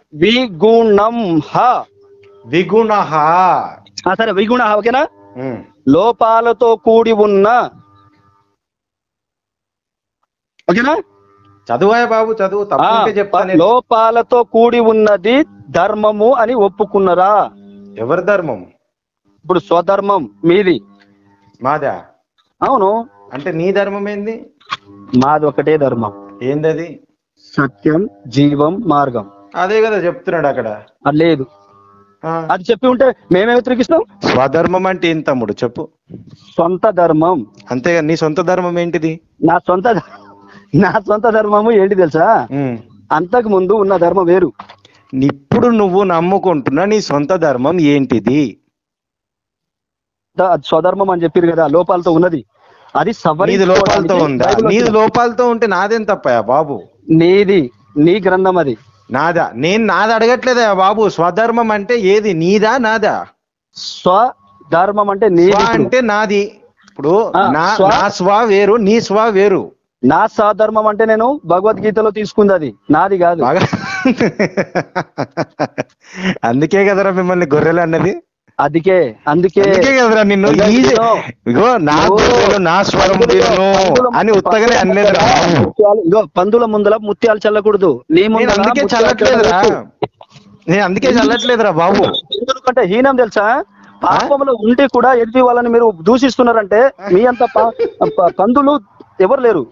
విగుణం హ విగుణ ఆ, సరే విగుణ హ ఓకేనా లోపాలతో కూడి ఉన్న ఓకేనా చదువాయ బాబు చదువు ఆ, తప్పుంటే చెప్తాను లోపాలతో కూడి ఉన్నది ధర్మము అని ఒప్పుకున్నరా ఎవరి ధర్మం ఇప్పుడు స్వధర్మం మీది మాదా అవును అంటే నీ ధర్మం ఏంది మాది ఒకటే ధర్మం ఏందది సత్యం జీవం మార్గం అదే కదా చెప్తున్నాడు అక్కడ అది లేదు ఆ. అది చెప్పి ఉంటే మేమే వ్యతిరేకిస్తాం స్వధర్మం అంటే ఏం తమ్ముడు చెప్పు సొంత ధర్మం అంతేగా నీ సొంత ధర్మం ఏంటిది నా సొంత నా సొంత ధర్మము ఏంటి తెలుసా ఉమ్. అంతకు ముందు ఉన్న ధర్మం వేరు ఇప్పుడు నువ్వు నమ్ముకుంటున్న నీ సొంత ధర్మం ఏంటిది ద- అది స్వధర్మం అని చెప్పారు కదా లోపాలతో ఉన్నది అది నీది లోపాలతో సవరించుకోవడానికి ఉందా బైబిల్ నీది వచ్చింది. లోపాలతో ఉంటే నాదేం తప్పయా బాబు నీది నీ గ్రంథం అది నాదా నేను నాది అడగట్లేదా బాబు స్వధర్మం అంటే ఏది నీదా నాదా స్వధర్మం అంటే నీది స్వ ఇప్పుడు. అంటే నాది ఇప్పుడు ఆ, నా స్వ- నా స్వ వేరు నీ స్వ వేరు నా స్వధర్మం అంటే నేను భగవద్గీతలో తీసుకుంది అది నాది కాదు బాగా అందుకే కదరా మిమ్మల్ని గొర్రెలు అన్నది అందుకే అందుకే అందుకే కదరా నిన్ను ఇగో, ఈజీ ఇగో. ఇగో నా ఇగో. గొర్రెలు నా స్వరం విను పందుల- అని ఉత్తగానే పందుల అనలేదురా ముందల బాబు. ముత్యాలు- ఇగో పందుల ముందల ముత్యాలు చల్లకూడదు నీ నేను ముందల అందుకే ముత్యాలు చల్లట్లేదురా చల్లకూడదు. నేను అందుకే చల్లట్లేదురా బాబు ఎందుకంటే హీనం తెలుసా పాపంలో ఉండి కూడా ఎదుటి వాళ్ళని మీరు దూషిస్తున్నారంటే మీ అంత ప- ప- పందులు ఎవరు లేరు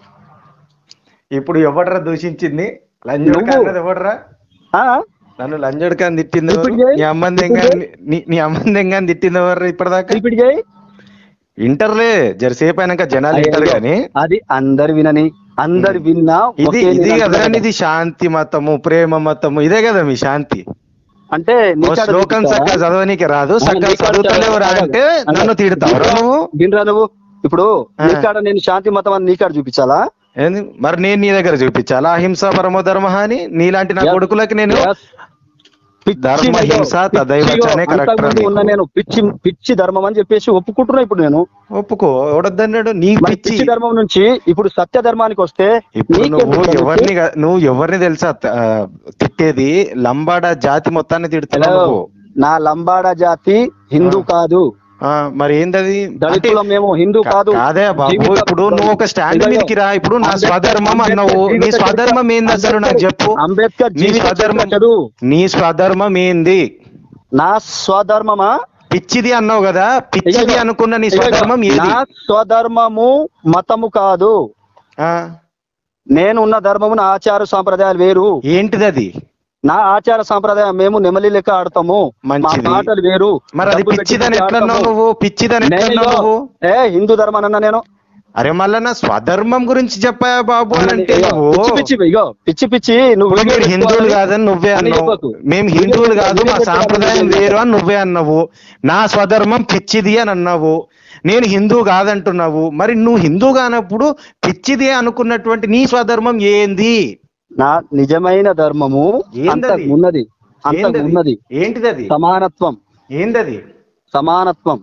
ఇప్పుడు ఎవడరా దూషించింది లంజోడక నువ్వు. అన్నది ఎవడరా ఆ నన్ను లంజోడక అని తిట్టింది ఎవరు? ఇప్పుడు చేయి. నీ అమ్మంది ఇప్పుడు ఎంగా నీ నీ అమ్మంది ఎంగా అని తిట్టింది ఎవరు ఇప్పటిదాకా రిపీట్ చేయి ఇంటర్లే జరసేపు అయినాక జనాలు ఇంటర్ గాని అది అందరు వినని అందరు విన్నా ఇది ఒకే ఇది నిరంతరం. కదరా ఇది శాంతి మతము ప్రేమ మతము ఇదే కదా మీ శాంతి అంటే ఓ నీకాడ శ్లోకం చూపిస్తావా? చక్కగా చదవనీకి రాదు ఆ, చక్కగా నీకాడ చదువుతలేవురా చదవ- అంటే అదే. నన్ను తిడతావురా నువ్వు వినరా నువ్వు ఇప్పుడు ఆ. నీకాడ నేను శాంతి మతం అని నీకాడ చూపించాలా ఏంది మరి నేను నీ దగ్గర చూపించాలా అహింస పరమో ధర్మ అని నీలాంటి నా Yes. కొడుకులకి నేను Yes. పిచ్చి ధర్మ ఇగో, హింస తదైవ పిచ్చిగో, చనే correct రా అంతకుముందు నీకు. ఉన్న నేను పిచ్చి పిచ్చి ధర్మం అని చెప్పేసి ఒప్పుకుంటున్నా ఇప్పుడు నేను ఒప్పుకో ఎవడొద్దన్నాడు నీ మరి పిచ్చి పిచ్చి ధర్మం నుంచి ఇప్పుడు సత్య ధర్మానికి వస్తే ఇప్పుడు నీకెందుకు నువ్వు తెలుసు? ఎవరిని గా- నువ్వు ఎవరిని తెలుసా ఆ, తిట్టేది లంబాడ జాతి మొత్తాన్ని తిడుతున్నావు హలో, నువ్వు నా లంబాడా జాతి హిందూ కాదు ఆ, మరి ఏందది అంటే దళితులం మేము హిందూ కా- కాదు కాదే బాబు జీవిత- ఇప్పుడు నువ్వు ఒక స్టాండ్ ఇదిగో, మీదకి రా ఇప్పుడు నా అంబేద్కర్- స్వధర్మం అన్నావు అంబేద్కర్ నీ జీవిత స్వధర్మం చరిత్ర- ఏంది అసలు నాకు చెప్పు అంబేద్కర్ నీ జీవిత స్వధర్మం చరిత్ర చదువు నీ స్వధర్మం ఏంది నా స్వధర్మమా పిచ్చిది అన్నావు కదా పిచ్చిది ఇదిగో, అనుకున్న నీ ఇదిగో, స్వధర్మం ఏది నా స్వధర్మము మతము కాదు ఆ, నేను ఉన్న ధర్మము నా ఆచార సాంప్రదాయాలు వేరు ఏంటిది అది నా ఆచార సాంప్రదాయం మేము నెమలి లెక్క ఆడతాము మా మంచిది. పాటలు వేరు మరి అది డబ్బు పెట్టి పిచ్చిదని ఎట్లన్నావు ఆడతాము. నువ్వు పిచ్చిదని నేను ఎట్లన్నావు ఇగో, నువ్వు ఏ హిందూ ధర్మం అన్నా నేను అరే మళ్ళా నా స్వధర్మం గురించి చెప్పాయా బాబు అని అంటే ఇగో, నువ్వు పిచ్చి పిచ్చి ఇగో పిచ్చి పిచ్చి నువ్వు ఇప్పుడు మీరు వీడియో హిందువులు పెట్టుకోవాలని కాదని నువ్వే అని అన్నావు చెప్పకు. మేము వీడియో హిందువులు పెట్టు- కాదు వీడియో మా పెట్టుకోవాలని సాంప్రదాయం చెప్పకు. వేరు అని నువ్వే అన్నావు నా స్వధర్మం పిచ్చిది అని అన్నావు నేను హిందూ కాదంటున్నావు మరి నువ్వు హిందూ కానప్పుడు పిచ్చిది అనుకున్నటువంటి నీ స్వధర్మం ఏంది నా నిజమైన ధర్మము ఏందది? అంతకు ఉన్నది అంతకు ఏందది? ఉన్నది ఏంటిది అది సమానత్వం ఏందది సమానత్వం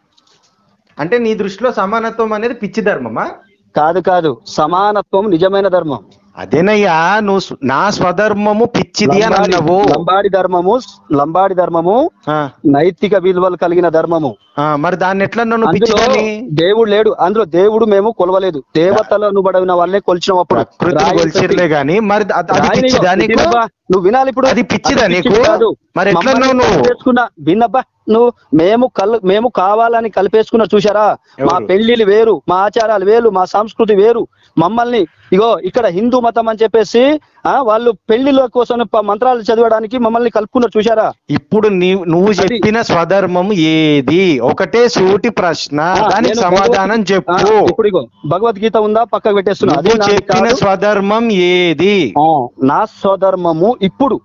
అంటే నీ దృష్టిలో సమానత్వం అనేది పిచ్చి ధర్మమా కాదు కాదు సమానత్వం నిజమైన ధర్మం అదేనయ్యా నువ్వు స్వ- నా స్వధర్మము పిచ్చిది అని లంబాడి అన్నావు లంబాడి ధర్మము లంబాడి ధర్మము ఆ, నైతిక విలువలు కలిగిన ధర్మము ఆ, మరి దాన్ని ఎట్లా నువ్వు అందులో పిచ్చిదని దేవుడు లేడు అందులో దేవుడు మేము కొలవలేదు దేవతలను బడిన వాళ్ళే కొలిచినాం అప్పుడు ప్రకృతిని రాయి కొలిచిర్లే పెట్టి- గాని మరి అది అది రాయిని పిచ్చిదా ఇగో, నీకు వినబ్బా, నువ్వు వినాలి ఇప్పుడు అది పిచ్చిదా అది నీకు? పిచ్చిది కాదు. మరి ఎట్లా మమ్మల్ని నువ్వు- నువ్వు? కలిపేసుకున్నా విన్నబ్బా నువ్వు మేము కల్ మేము కావాలని కలిపేసుకున్నా చూసారా ఎవరు? మా పెళ్లిళ్ళు వేరు మా ఆచారాలు వేరు మా సంస్కృతి వేరు మమ్మల్ని ఇగో ఇక్కడ హిందూ మతం అని చెప్పేసి ఆ వాళ్ళు పెళ్లిళ్ళ కోసం ప- మంత్రాలు చదవడానికి మమ్మల్ని కలుపుకున్నారు చూసారా ఇప్పుడు నీ నువ్వు అది- చెప్పిన స్వధర్మం ఏది ఒకటే సూటి ప్రశ్న ఆ, దానికి నేను సమాధానం భగవద్- చెప్పు ఆ, ఇప్పుడు ఇగో భగవద్గీత ఉందా పక్కకు పెట్టేస్తున్నా అది నువ్వు నాది చెప్పిన కాదు. స్వధర్మం ఏది ఆ, నా స్వధర్మము ఇప్పుడు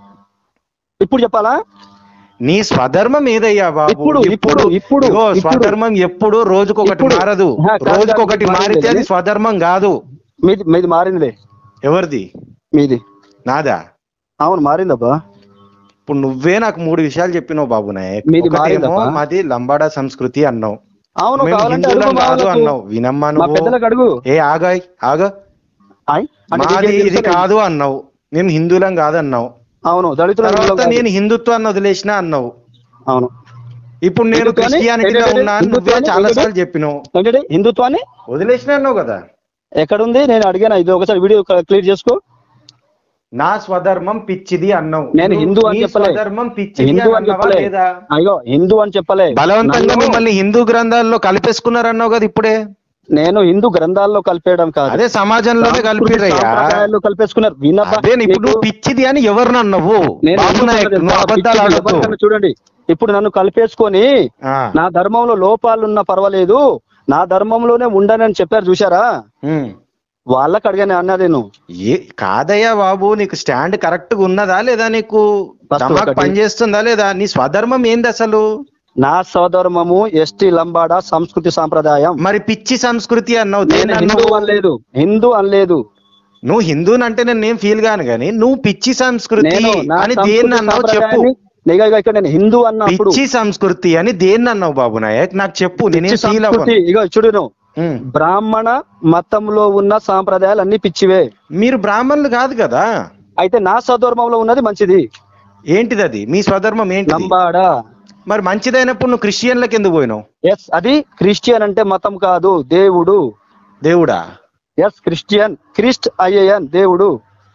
ఇప్పుడు చెప్పాలా నీ స్వధర్మం ఏదయ్యా బాబు ఇప్పుడు, ఇప్పుడు, ఇప్పుడు, ఇగో ఇప్పుడు. స్వధర్మం ఎప్పుడు రోజుకొకటి ఇప్పుడు. మారదు ఆ, కాదు, రోజుకొకటి కాదు, మారితే అది మారింది. స్వధర్మం కాదు మీది మీది మారిందిలే ఎవరిది మీది నాదా అవును మారిందబ్బా ఇప్పుడు నువ్వే నాకు మూడు విషయాలు చెప్పినావు బాబు నాయక్ మీది ఒకటేమో మారిందప్పా? మాది లంబాడా సంస్కృతి అన్నావు అవును మేము కావాలంటే హిందువులం అడుగు మా కాదు వాళ్ళకు. అన్నావు వినమ్మా మా నువ్వు పెద్దలకు అడుగు ఏ ఆగాయ్ ఆగ ఆయ్? అంటే మాది నీకేం ఇది తెలుసు? కాదు అన్నావు మేము హిందువులం కాదన్నావు అవును దళితుల తర్వాత నేను హిందుత్వాన్ని వదిలేసిన అన్నావు అవును ఇప్పుడు నేను హిందుత్వాన్ని- క్రిస్టియానిటీలో ఏంటంటే ఉన్నా అని నువ్వే హిందుత్వాన్ని- చాలా సార్లు చెప్పినావు ఏంటంటే హిందుత్వాన్ని వదిలేసిన అన్నావు కదా ఎక్కడుంది నేను అడిగాను ఇది ఒకసారి వీడియో క్లియర్ చేసుకో నా స్వధర్మం పిచ్చిది అన్నావు నేను నువ్వు హిందూ అని నీ చెప్పలే. స్వధర్మం పిచ్చిది హిందూ అని అని అన్నావా చెప్పలే లేదా అయ్యో హిందూ అని చెప్పలే బలవంతంగా నన్ను- మిమ్మల్ని హిందూ గ్రంథాల్లో కలిపేసుకున్నారన్నావు కదా ఇప్పుడే నేను హిందూ గ్రంథాల్లో కలిపేయడం కాదు అదే సమాజంలోనే కలిపిరయ్యా సాంప్రదాయాల్లో కలిపేసుకున్నారు వినబ్బా అదే ఇప్పుడు నీకు- నువ్వు పిచ్చిది అని ఎవరు అన్నావు నేను బాబు ఎందుకు నాయక్ అన్నది నువ్వు తెలుసా? అబద్ధాలు పిచ్చి ఆడొద్దు ఎవరికన్నా చూడండి ఇప్పుడు నన్ను కలిపేసుకొని ఆ, నా ధర్మంలో లోపాలున్నా పర్వాలేదు నా ధర్మంలోనే ఉండనని చెప్పారు చూసారా ఉమ్. వాళ్ళకి అడిగాను అన్నా నేను ఏ కాదయ్యా బాబు నీకు స్టాండ్ కరెక్ట్ గా ఉన్నదా లేదా నీకు ఫస్ట్ దమాక్ ఒకటి. పనిచేస్తుందా లేదా నీ స్వధర్మం ఏంది అసలు నా స్వధర్మము ఎస్టీ లంబాడా సంస్కృతి సాంప్రదాయం మరి పిచ్చి సంస్కృతి అన్నావు నేను దేన్ని హిందూ అన్నావు? అనలేదు హిందూ అనలేదు నువ్వు హిందూనంటే నేను ఏం ఫీల్ కాను కానీ నువ్వు పిచ్చి సంస్కృతి నేను నా అని సంస్కృతి దేన్ని అన్నావు చెప్పు సాంప్రదాయాన్ని నిఘా ఇగో ఇక్కడ నేను హిందూ అన్నప్పుడు పిచ్చి సంస్కృతి అని దేన్ని అన్నావు బాబు నాయక్ నాకు చెప్పు నేనేం పిచ్చి ఫీల్ సంస్కృతి అవ్వను ఇగో చూడు నువ్వు ఉమ్. బ్రాహ్మణ మతంలో ఉన్న సాంప్రదాయాలు అన్ని పిచ్చివే మీరు బ్రాహ్మణులు కాదు కదా అయితే నా స్వధర్మంలో ఉన్నది మంచిది ఏంటిది అది మీ స్వధర్మం ఏంటి లంబాడా మరి మంచిదైనప్పుడు నువ్వు క్రిస్టియన్లకు ఎందుకు పోయినావు ఎస్ అది క్రిస్టియన్ అంటే మతం కాదు దేవుడు దేవుడా ఎస్ క్రిస్టియన్ క్రిస్ట్ ఐఏఎన్ దేవుడు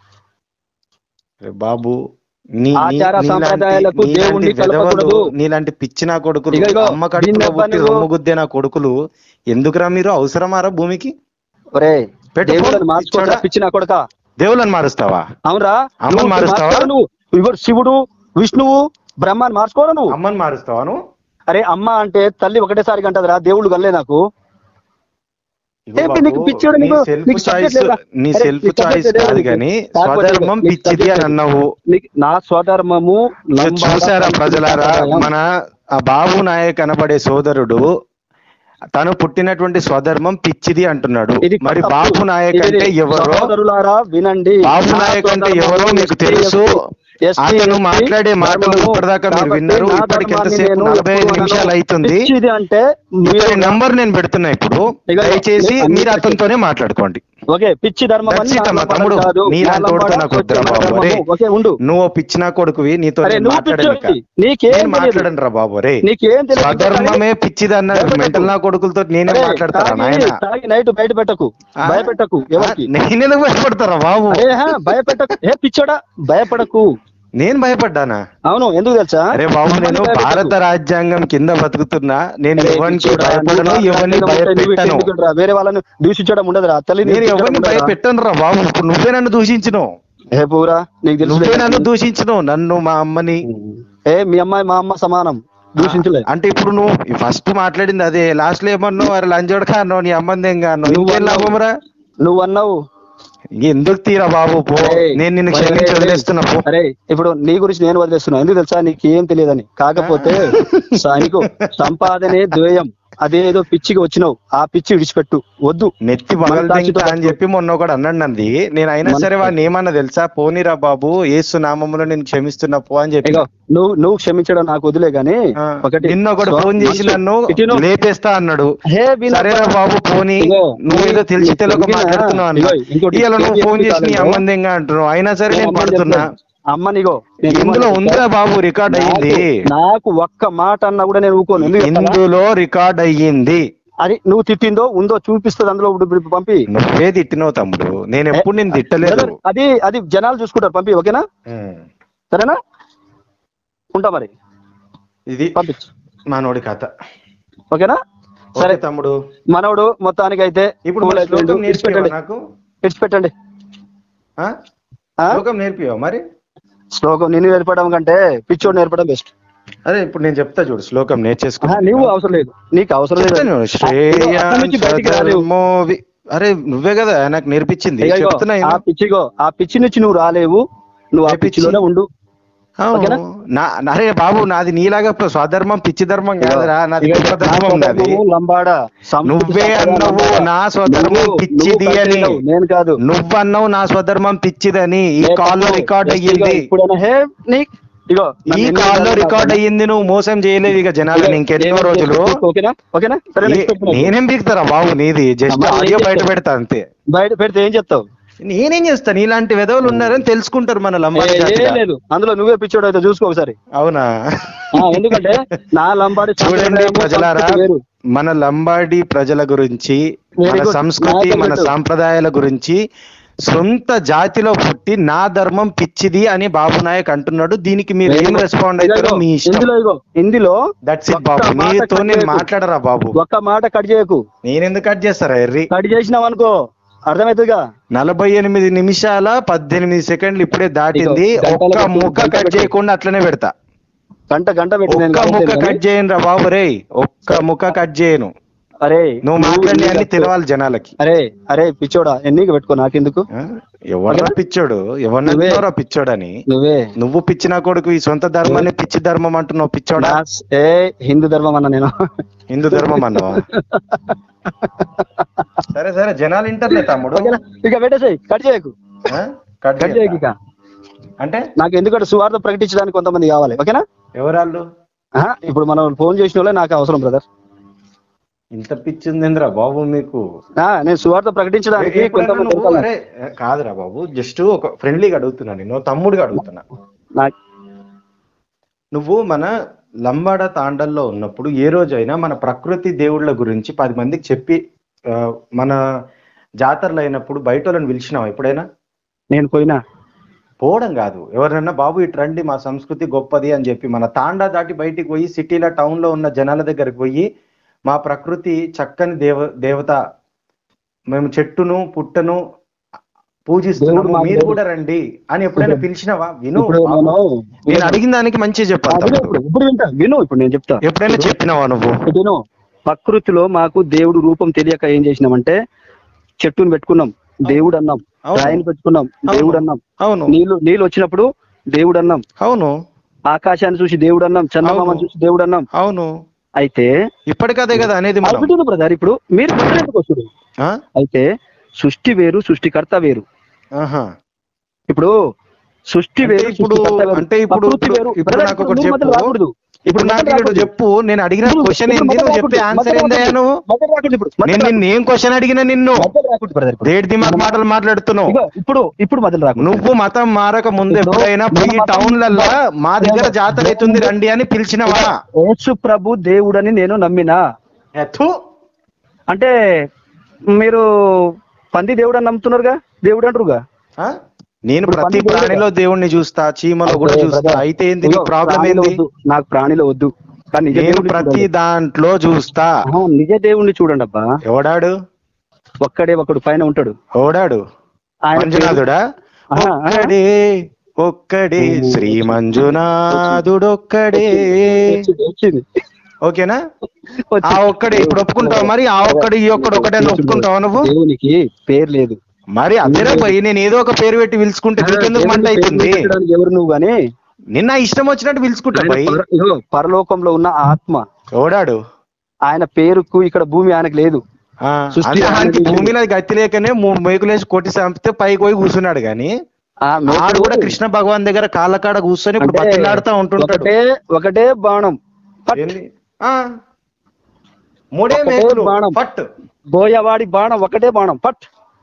అరే బాబు నీ నీ- ఆచార నీలాంటి- సంప్రదాయాలకు నీలాంటి దేవుణ్ణి వెధవలు, కలపకూడదు. నీలాంటి పిచ్చి నా కొడుకులు ఇగో ఇగో, అమ్మ దీన్ని కడుపులో అబ్బా పుట్టి నువ్వు- రొమ్ము గుద్దే నా కొడుకులు ఎందుకురా మీరు అవసరమారా భూమికి ఒరే పెట్టు దేవుళ్ళని ఫోన్, మార్చుకోవడం ఇచ్చాడా? పిచ్చి నా కొడక దేవుళ్ళని మారుస్తావా అవునరా అమ్మని నువ్వు మారుస్తావా? మార్చుకోరా నువ్వు ఇప్పుడు శివుడు విష్ణువు బ్రహ్మాన్ని మార్చుకోరా నువ్వు అమ్మని మారుస్తావా నువ్వు అరే అమ్మ అంటే తల్లి ఒకటేసారి అంటదిరా దేవుళ్ళు కల్లే నాకు ఇగో ఏ, బాబు, నీకు పిచ్చోడు, నీ నీకు- సెల్ఫ్ నీకు చాయిస్ subject లేదా? నీ అరే, సెల్ఫ్ నీకు చాయిస్ subject లేదా కాదు నీకు? కానీ కాకపోతే స్వధర్మం నీకు పిచ్చిది subject అని అన్నావు నీకు- నా స్వధర్మము ఇక లంబాడా చూసారా సంస్కృతి ప్రజలారా సాంప్రదాయం. మన ఆ బాబు నాయక్ అనబడే సోదరుడు తను పుట్టినటువంటి స్వధర్మం పిచ్చిది అంటున్నాడు ఇది మరి తప్పు. బాబు నాయక్ ఇది అంటే ఎవరో సహోదరులారా వినండి బాబు నా నాయక్ అంటే స్వధర్మము ఎవరో మీకు ఎస్టీ, తెలుసు ఎస్టీ, అతను ఎస్టీ మాట్లాడే మాటలు ధర్మము. ఇప్పటిదాకా మీరు కాబట్టి విన్నారు నా ఇప్పటికి ధర్మాన్ని ఎంతసేపు నేను నలభై ఐదు ఎప్పుడు నిమిషాలు అనను. అవుతుంది పిచ్చిది అంటే ఇతని మీరు- నంబర్ నేను పెడుతున్నా ఇప్పుడు ఇక- దయచేసి ఇక- మీరు అతనితోనే మాట్లాడుకోండి ఓకే పిచ్చి ధర్మం అని That's it నా అమ్మా, లంబాడా తమ్ముడు కాదు. నీ నా లాంటి వాడితో లంబాడా నాకు వద్దురా సత్యమైన బాబు రే ధర్మము. ఓకే ఉండు నువ్వు పిచ్చిన కొడుకువి నీతో అరే నేను నువ్వు మాట్లాడను ఇక. పిచ్చోడివి. నీకేం నేను తెలియదు మాట్లాడను రా బాబు రే నీకేం తెలియదు స్వధర్మమే పిచ్చిది అన్నారు భయపెట్టకు. మెంటల్ నా కొడుకులతో నేనే అరే, మాట్లాడతారా తాగి- నాయన తాగి నైట్ బయట పెట్టకు ఆ? భయపెట్టకు ఎవరికి నేనెందుకు భయపడతారా బాబు అరే హా, భయపెట్టకు ఏ పిచ్చోడా భయపడకు నేను భయపడ్డానా అవును ఎందుకు తెలుసా అరే బాబు నేను మమ్మల్ని భయపెట్టకు. భారత రాజ్యాంగం కింద బతుకుతున్నా నేను అరే, ఎవరికి పిచ్చోడా, భయపడను నువ్వు ఎవరిని రాజ్యాంగం ఉంటే నువ్వు భయపెట్టను ఎందుకురా? వేరే వాళ్ళని దూషించడం ఉండదురా తల్లిని నేను దూషించడం ఎవరిని ఉండదురా? భయపెట్టను రా బాబు ఇప్పుడు నువ్వే నన్ను దూషించినావు ఏ పూరా నీకు నువ్వే నన్ను తెలుసు దూషించినావు నన్ను మా అమ్మని ఏ మీ అమ్మాయి మా అమ్మ సమానం దూషించలే అంటే ఇప్పుడు నువ్వు ఫస్ట్ మాట్లాడింది అదే లాస్ట్ లో ఏమన్నావు వారి లంచోడు అన్నావు నీ అమ్మంది ఏం కాను నువ్వు ఇంకేం అన్నావు. లాభం రా నువ్వు అన్నావు ఎందుకు తీరా బాబు పో అరే, నేను నిన్ను అరే, క్షమించి అరే, వదిలేస్తున్నా పో అరే ఇప్పుడు నీ గురించి నేను వదిలేస్తున్నా ఎందుకు తెలుసా నీకు ఏం తెలియదని కాకపోతే స- నీకు సంపాదనే ద్వయం అదేదో పిచ్చికి వచ్చినావు ఆ పిచ్చి విడిచిపెట్టు వద్దు నెత్తి మన పగలు సాక్షితో తింటా అని చెప్పి మొన్న ఒకడు అన్నాడు నంది నేను అయినా మన- సరే వాడిని ఏమన్నా తెలుసా పోనీరా బాబు ఏసు నామములో నేను క్షమిస్తున్నా పో అని చెప్పి ఇగో నువ్వు నువ్వు క్షమించడం నాకు వదిలే గానీ ఆ, ఒకటి నిన్న ఒకడు సో- ఫోన్ చేసి మనుషులు- నన్ను ఇటు లేపేస్తా అన్నాడు హే వినోద్ సరేరా బాబు పోనీ ఇగో, నువ్వేదో నీ- తెలిసి నీ తెలియక తెలివినా? మాట్లాడుతున్నావు అన్న ఇగో, ఇంకోటి ఇవాళ నువ్వు ఏం ఫోన్ చేసి నీ చెప్పాలో? అమ్మందింగా అంటున్నావు అయినా సరే నేను అమ్మని పడుతున్నా చెప్తాను. అమ్మనిగో నేను ఇందులో ఏమన్నా ఉందా చెప్తా? బాబు రికార్డ్ అయ్యింది నాకు- నాకు ఒక్క మాట అన్నా కూడా నేను ఊకోను ఎందుకు చెప్తానా? ఇందులో రికార్డ్ అయ్యింది అది నువ్వు తిట్టిందో ఉందో చూపిస్తుంది అందులో ఇప్పుడు- ఇప్పుడు పంపి నువ్వే తిట్టినావు తమ్ముడు నేను ఎప్పుడు నేను తిట్టలేదు బ్రదర్, అది అది జనాలు చూసుకుంటారు పంపి ఓకేనా ఉమ్. సరేనా ఉంటా మరి ఇది పంపించు మానవుడి కథ ఓకేనా సరే సరే తమ్ముడు మనవడు మొత్తానికి అయితే ఇప్పుడు cool మరి అయిపోయిండు. శ్లోకం నేర్పివా ఇడిచిపెట్టండి నాకు ఇడిచిపెట్టండి ఆ? ఆ? శ్లోకం నేర్పివా మరి శ్లోకం నిన్ను నేర్పడం కంటే పిచ్చోడు నేర్పడం బెస్ట్ అదే ఇప్పుడు నేను చెప్తా చూడు శ్లోకం నేర్చేసుకో నువ్వు అవసరం లేదు నీకు అవసరం లేదు చెప్తాను శ్రేయ అక్కడి నుంచి బయటికి రాలేవు. స్వధర్మో వి- అరే నువ్వే కదా నాకు నేర్పించింది ఇగో, ఇగో, చెప్తున్నా ఆ విను. పిచ్చిగో ఆ పిచ్చి నుంచి నువ్వు రాలేవు నువ్వు ఆ ఏ పిచ్చి? పిచ్చిలోనే ఉండు అవును. ఓకేనా? నా- అరే బాబు నాది నీలాగా ప్ర- స్వధర్మం పిచ్చి ధర్మం కాదురా నాది ఇగో, గొప్ప నా ధర్మం నాది స్వధర్మము లంబాడ సంస్కృతి నువ్వే సంప్రదాయం అన్నావు లంబాడ. నా స్వధర్మం నువ్వు- పిచ్చిది నువ్వు అని కట్టినావు, నేను కాదు నువ్వన్నావు నా స్వధర్మం పిచ్చిదని ఈ ఏ కాల్ లో తప్పు. రికార్డ్ జస్ట్ ఇగో, అయ్యింది ఇప్పుడైనా హే నీ ఇగో ఈ నన్ను ఎన్ని కాల్ లో విధాలుగా రికార్డ్ అయ్యింది నువ్వు మోసం చేయలేదు ఇక జనాలను ఇగో, ఇంకెన్నో ఏమేం రోజులు చేసుకో, ఓకేనా ఓకేనా సరే ఏ- నెక్స్ట్ పెట్టుకో. నేనేం పీకుతారా బాబు నీది జస్ట్ మరి ఏం ఆడియో బయట చేస్తావు? పెడతా అంతే బయట పెడితే ఏం చెప్తావు నేనేం చేస్తాను ఇలాంటి వెధవలు ఉన్నారని తెలుసుకుంటారు మన లంబాడి ఏ- జాతిగా. ఏం లేదు అందులో నువ్వే పిచ్చోడు అయితే చూసుకో ఒకసారి అవునా ఆ, ఎందుకంటే నా లంబాడి చూడండి సంప్రదాయము, ప్రజలారా సంస్కృతి వేరు మన లంబాడి ప్రజల గురించి Very మన good. సంస్కృతి Very మన good. సాంప్రదాయాల గురించి సొంత జాతిలో పుట్టి నా ధర్మం పిచ్చిది అని బాబు నాయక్ అంటున్నాడు దీనికి మీరు ఏం రెస్పాండ్ అవుతారో మీ ఇష్టం ఇందులో ఇగో ఇందులో దట్స్ ఇట్ ఒక్క బాబు మాట మీతో కట్ నేను చేయకు. మాట్లాడరా బాబు ఒక్క మాట కట్ చేయకు నేనెందుకు కట్ చేస్తారా ఎర్రి కట్ చేసినావు అనుకో అర్థమవుతుందిగా నలభై ఎనిమిది నిమిషాల పద్దెనిమిది సెకండ్లు ఇప్పుడే దాటింది ఇదిగో, గంటలు ఒక్క పెట్టు, ముక్క గంట కట్ పెట్టు. చేయకుండా అట్లనే పెడతా గంట గంట పెట్టి నేను ఒక్క ముక్క కాల్ కట్ చేయను రా బాబు రే ఒక్క ముక్క కట్ చేయను అరే నువ్వు మాట్లాడి అన్ని తెలవాలి జనాలకి అరే అరే పిచ్చోడా ఎన్నిక పెట్టుకో నాకెందుకు ఆ? ఎవడ్రా పిచ్చోడు ఎవరిని నువ్వే. అంటున్నావురా పిచ్చోడని నువ్వే నువ్వు పిచ్చిన కొడుకు ఈ సొంత ధర్మాన్ని పిచ్చి ధర్మం అంటున్నావు పిచ్చోడా నా- ఏ హిందూ ధర్మం అన్న నేను హిందూ ధర్మం అన్నావా సరే సరే జనాలు ఇంటర్లే తమ్ముడు ఓకేనా? ఇక పెట్టేసేయ్ కట్ చేయకు ఆ? కట్ కట్ చేయకు చేస్తా. ఇక అంటే నాకు ఎందుకంటే సువార్త ప్రకటించడానికి కొంతమంది కావాలి ఓకేనా ఎవరాళ్ళు ఆహా, ఇప్పుడు మనం ఫోన్ చేసిన వాళ్ళే నాకు అవసరం బ్రదర్ ఇంత పిచ్చిందిందిరా బాబు మీకు నేను సువార్త ప్రకటించడానికి ఎప్పుడైనా కొంతమంది నువ్వు, దొరకాలి. అరే కాదురా బాబు జస్ట్ ఒక ఫ్రెండ్లీగా అడుగుతున్నా నేను తమ్ముడిగా అడుగుతున్నా నాకు నువ్వు మన లంబాడ తాండల్లో ఉన్నప్పుడు ఏ రోజైనా మన ప్రకృతి దేవుళ్ళ గురించి పది మందికి చెప్పి ఆ, మన జాతరలు అయినప్పుడు బయట వాళ్ళని పిలిచినావా ఎప్పుడైనా నేను పోయినా పోవడం కాదు ఎవరైనా బాబు ఇటు రండి మా సంస్కృతి గొప్పది అని చెప్పి మన తాండా దాటి బయటికి పోయి సిటీలో టౌన్ లో ఉన్న జనాల దగ్గరికి పోయి మా ప్రకృతి చక్కని దేవ దేవత మేము చెట్టును పుట్టను పూజిస్తున్నాము దేవుడు మాకు మీరు దేవుడు. కూడా రండి అని ఎప్పుడైనా పిలిచినావా విను ఇప్పుడు బాబు. నేను నేను అడిగిన దానికి మంచి ఆ, చెప్పాను విను ఇప్పుడు ఇప్పుడు వింటా విను ఇప్పుడు నేను చెప్తా ఎప్పుడైనా చెప్పినావా నువ్వు విను ప్రకృతిలో మాకు దేవుడు రూపం తెలియక ఏం చేసినామంటే చెట్టును పెట్టుకున్నాం దేవుడు అన్నాం అవును. రాయిని పెట్టుకున్నాం దేవుడు అన్నాం అవును నీళ్లు నీళ్ళు వచ్చినప్పుడు దేవుడు అన్నాం అవును ఆకాశాన్ని చూసి దేవుడు అన్నాం చందమామని అవును. చూసి దేవుడు అన్నాం అవును అయితే ఇప్పటికదే కదా అనేది మనం అవుతుంది బ్రదర్ ఇప్పుడు మీరు ప్రశ్నకు వస్తుంది ఆ? అయితే సృష్టి వేరు సృష్టికర్త వేరు ఆహా. ఇప్పుడు సృష్టి అంటే వేరు ఇప్పుడు సృష్టికర్త వేరు. అంటే ఇప్పుడు ప్రకృతి వేరు. ఇప్పుడు బ్రదర్, నాకు ఇప్పుడు ఒకటి మీరు మధ్యలో చెప్పు రాకూడదు. ఇప్పుడు నాకు మధ్యలో ఇక్కడ రాకూడదు. చెప్పు నేను అడిగిన ఇప్పుడు- క్వశ్చన్ ఇప్పుడు ఏంది మధ్యలో నువ్వు చెప్పే రాకూడదు. ఆన్సర్ మధ్యలో ఏందయ్యా రాకూడదు. నువ్వు మధ్యలో రాకూడదు ఇప్పుడు. నేను మధ్యలో నిన్ను ఏం క్వశ్చన్ అడిగిన నిన్ను మధ్యలో రాకూడదు బ్రదర్ ఇప్పుడు. దేడి దిమాగ్ మాటలు మాట్లాడుతున్నావు ఇగో, ఇప్పుడు ఇప్పుడు మధ్యలో రాకూడదు నువ్వు మతం మారక ముందు ఇప్పుడు ఎప్పుడైనా మన పోయి మతం- టౌన్లల్లా మా దగ్గర జాతర అవుతుంది రండి అని పిలిచినవా యేసు ప్రభు దేవుడని నేను నమ్మినా ఎత్తు. అంటే మీరు పంది దేవుడు అని నమ్ముతున్నారుగా దేవుడు అంటారుగా ఆ? నేను ఇప్పుడు ప్రతి పంది ప్రాణిలో దేవుణ్ణి చూస్తా చీమలో కూడా అదే చూస్తా brother. అయితే ఏంది ఇగో, ప్రాబ్లం ప్రాణిలో ఏంది వద్దు. నాకు ప్రాణిలో వద్దు కానీ నిజ నేను దేవుడిని ప్రతి చూడాలి. దాంట్లో చూస్తా ఆహా, నిజ దేవుణ్ణి చూడండి అబ్బా ఎవడాడు ఒక్కడే ఒకడు పైన ఉంటాడు ఎవడాడు ఆయన పేరు- మంజునాథుడా ఆహా, ఆహా. ఒక్కడే ఒక్కడే శ్రీ మంజునాథుడొక్కడే వచ్చింది, వచ్చింది. ఓకేనా ఆ వచ్చింది. ఒక్కడే ఇప్పుడు ఒప్పుకుంటావు మరి ఆ ఒక్కడు ఈ ఒక్కడు ఒకటే ఒప్పుకుంటావా నువ్వు దేవునికి పేరు లేదు మరి అదేరా పోయి నేను ఏదో ఒక పేరు పెట్టి పిలుచుకుంటే నీకెందుకు మంట దేవునికి పేరు అవుతుంది పెట్టడానికి ఎవరు నువ్వు గానీ నిన్న ఇష్టం వచ్చినట్టు పిలుచుకుంటా ఆయన పోయి పర- ఇగో, పరలోకంలో ఉన్న ఆత్మ ఎవడాడు ఆయన పేరుకు ఇక్కడ భూమి ఆయనకు లేదు ఆ, సృష్టి అంటే ఆయనకి అనేది భూమి మీద గతి లేకనే మూడు మేకులేసి కొట్టి చంపితే పైకి పోయి కూర్చున్నాడు గాని ఆ ఆడు మేకులు కూడా కృష్ణ భగవాన్ దగ్గర కాళ్ళ కాడ కూర్చొని ఇప్పుడు అంటే బతిలాడుతూ ఉంటుంటాడు ఒకటే ఒకటే బాణం పట్. ఏంది? ఆ. మూడే ఒకటే మేకులు బాణం. పట్ బోయవాడి బాణం ఒకటే బాణం పట్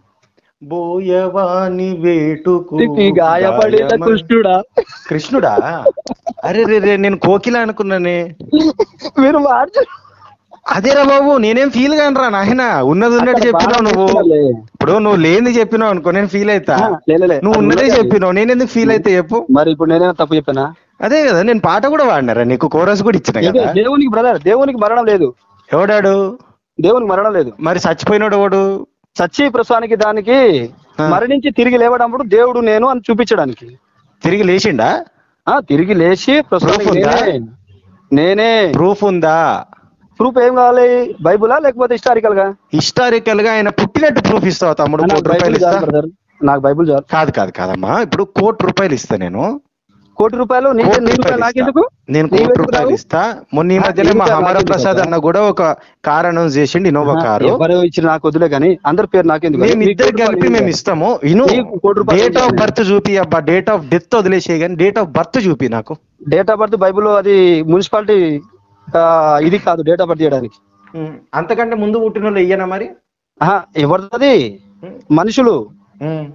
బోయవాని వేటుకు తిప్పి గాయపడిన గాయమ- కృష్ణుడా కృష్ణుడా అరే రే రే నేను కోకిల అనుకున్నానే మీరు మార్చు అదేరా బాబు నేనేం ఫీల్ కానరా నాయన ఉన్నది ఉన్నట్టు అక్కడ చెప్పినావు బాణం నువ్వు వేస్తున్నాలే. ఇప్పుడు నువ్వు లేనిది చెప్పినావు అనుకో నేను ఫీల్ అవుతా ఆ, లే, లే, లే. నువ్వు అది ఉన్నదే ఉన్నదే. చెప్పినావు నేను ఎందుకు ఫీల్ అయితే చెప్పు మరి ఇప్పుడు నేనేమో తప్పు చెప్పానా అదే కదా నేను పాట కూడా వాడినారా నీకు కోరస్ కూడా ఇచ్చిన ఇదే, కదా దేవునికి బ్రదర్ దేవునికి మరణం లేదు ఎవడాడు దేవునికి మరణం లేదు మరి చచ్చిపోయినాడు ఎవడు సచ్చి ప్రస్తుతానికి దానికి ఆ. మరణించి తిరిగి లేవడప్పుడు దేవుడు నేను అని చూపించడానికి తిరిగి లేచిండా ఆ తిరిగి లేచి ప్రస్తుతానికి Proof ఉందా? నేనే నేనే ప్రూఫ్ ఉందా ప్రూఫ్ ఏం కావాలి బైబులా లేకపోతే హిస్టారికల్ గా హిస్టారికల్ గా ఆయన పుట్టినట్టు ప్రూఫ్ ఇస్తావు తమ్ముడు నాకు కోటి రూపాయలు బైబిల్ ఇస్తా చాలు బ్రదర్ నాకు బైబుల్ చాలు కాదు కాదు కాదమ్మా ఇప్పుడు కోటి రూపాయలు ఇస్తా నేను కోటి రూపాయలు నీకు కోటి నీ రూపాయలు రూపాయలు ఇస్తా. నాకెందుకు నేను నీ కోటి వెతుకు రూపాయలు రావు? ఇస్తా మొన్న ఈ ఆ, మధ్యనే నీ మా రూపాయలు అమర నాకెందుకు ప్రసాద్ ఇస్తా? అన్న కూడా ఒక కార్ అనౌన్స్ చేసిండు ఇన్నోవా కారు ఎవరో ఇచ్చిన నాకు వదిలే కానీ అందరి పేరు నాకెందుకు మేము నీకు ఇద్దరు కోటి కలిపి రూపాయలు మేము ఇవ్వాలి. ఇస్తాము ఇను నీకు కోటి రూపాయలు డేట్ ఆఫ్ ఇవ్వాలి. బర్త్ చూపి అబ్బా డేట్ ఆఫ్ డెత్ వదిలేసే కానీ డేట్ ఆఫ్ బర్త్ చూపి నాకు డేట్ ఆఫ్ బర్త్ బైబుల్ అది మున్సిపాలిటీ ఇది కాదు డేట్ ఆఫ్ బర్త్ చేయడానికి ఉమ్, అంతకంటే ముందు పుట్టిన వాళ్ళు ఇయ్యనా మరి ఆహా, ఎవరిది మనుషులు ఉమ్,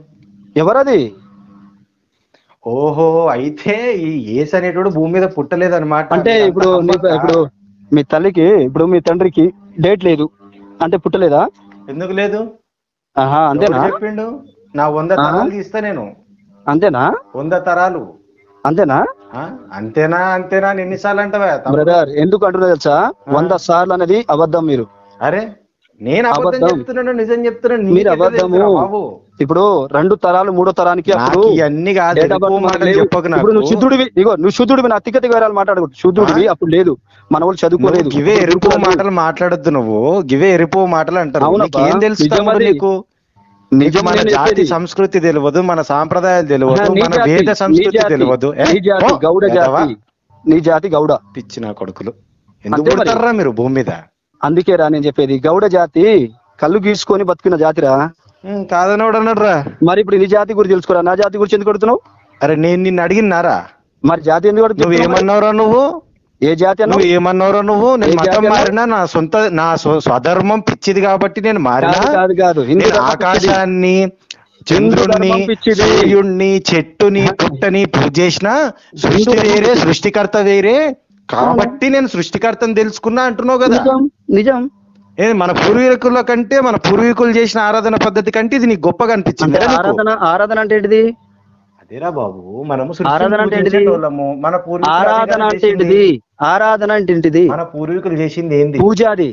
ఎవరది ఓహో అయితే ఈ ఏసు అనేటోడు భూమి మీద పుట్టలేదన్నమాట అంటే ఇప్పుడు నీకు ఇప్పుడు మీ తల్లికి ఇప్పుడు మీ తండ్రికి డేట్ లేదు అంటే పుట్టలేదా ఎందుకు లేదు ఆహా అంతేనా ఎవరు చెప్పిండు నా వంద ఆహా. తరాలు తీస్తా నేను అంతేనా వంద తరాలు అంతేనా ఆ? అంతేనా అంతేనా అని ఎన్నిసార్లు అంటావా తమ్ముడు? బ్రదర్ ఎందుకు అంటున్నా తెలుసా వంద సార్లు అనేది అబద్ధం మీరు అరే నేను అబద్ధం అబద్ధం. చెప్తున్నాను నిజం చెప్తున్నాను మీరు నీకెట్లా అబద్ధము. తెలుసురా బాబు ఇప్పుడు రెండు తరాలు మూడో తరానికి అప్పుడు నాకు ఇవన్నీ కాదు date of birth ఎక్కువ మాటలు లేదు. చెప్పకు ఇప్పుడు నువ్వు నాకు శుద్ధుడివి ఇగో నువ్వు శుద్ధుడివి నా తిక్కతి వేరాలు మాట్లాడకూడదు శుద్ధుడివి అప్పుడు లేదు మన వాళ్ళు చదువుకోలేదు నువ్వు గివే ఎరుపు మాటలు మాట్లాడొద్దు నువ్వు గివే ఎరుపు మాటలు అంటారు అవునబ్బా, నీకు ఏం తెలుసు నిజం తమ్ముడు అది. నీకు నిజం మన నేను జాతి చెప్పేది. సంస్కృతి తెలియదు మన సాంప్రదాయాలు ఆహా, తెలియదు నీ మన జాతి, వేద నీ సంస్కృతి జాతి, తెలియదు ఏ? నీ జాతి ఓ, గౌడ ఎదవా? జాతి నీ జాతి గౌడ పిచ్చి నా కొడుకులు ఎందుకు అంతే మరి. పుడతారా మీరు భూమి మీద అందుకే రా నేను చెప్పేది గౌడ జాతి కళ్ళు గీసుకొని బతుకున్న జాతిరా ఉమ్, కాదనోడు అన్నాడు రా మరి ఇప్పుడు నీ జాతి గురించి తెలుసుకోరా నా జాతి గురించి ఎందుకు కొడుతున్నావు అరే నేను నిన్ను అడిగినారా మరి జాతి ఎందుకు నువ్వు అడుగుతున్నావు? ఏమన్నావురా నువ్వు ఏ జాతి అన్నావు నువ్వు ఏమన్నావురా నువ్వు నేను ఏ మతం జాతి అన్నావు? మారినా నా సొంత నా స్వ- స్వధర్మం పిచ్చిది కాబట్టి నేను మారినా కాదు కాదు కాదు హిందూ నేను ధర్మం పిచ్చిది. ఆకాశాన్ని చంద్రుణ్ణి ధర్మం పిచ్చిది. సూర్యుణ్ణి చెట్టుని పుట్టని పూజ చేసిన సృష్టి ధర్మం వేరే పిచ్చిది. సృష్టికర్త వేరే కాబట్టి నేను సృష్టికర్తను తెలుసుకున్నా అంటున్నావు కదా నిజం నిజం ఏ మన పూర్వీకుల కంటే మన పూర్వీకులు చేసిన ఆరాధన పద్ధతి కంటే ఇది నీకు గొప్పగా అనిపించింది అంటే ఆరాధన ఆరాధన అంటే ఏంటిది అదేరా బాబు మనము ఆరాధన అంటే ఏంటిది? సృష్టించేటోళ్ళము. మన పూర్వీకులు ఆరాధన అంటే చేసింది- ఏంటిది ఆరాధన అంటే ఏంటిది మన పూర్వీకులు చేసింది ఏంది పూజ అది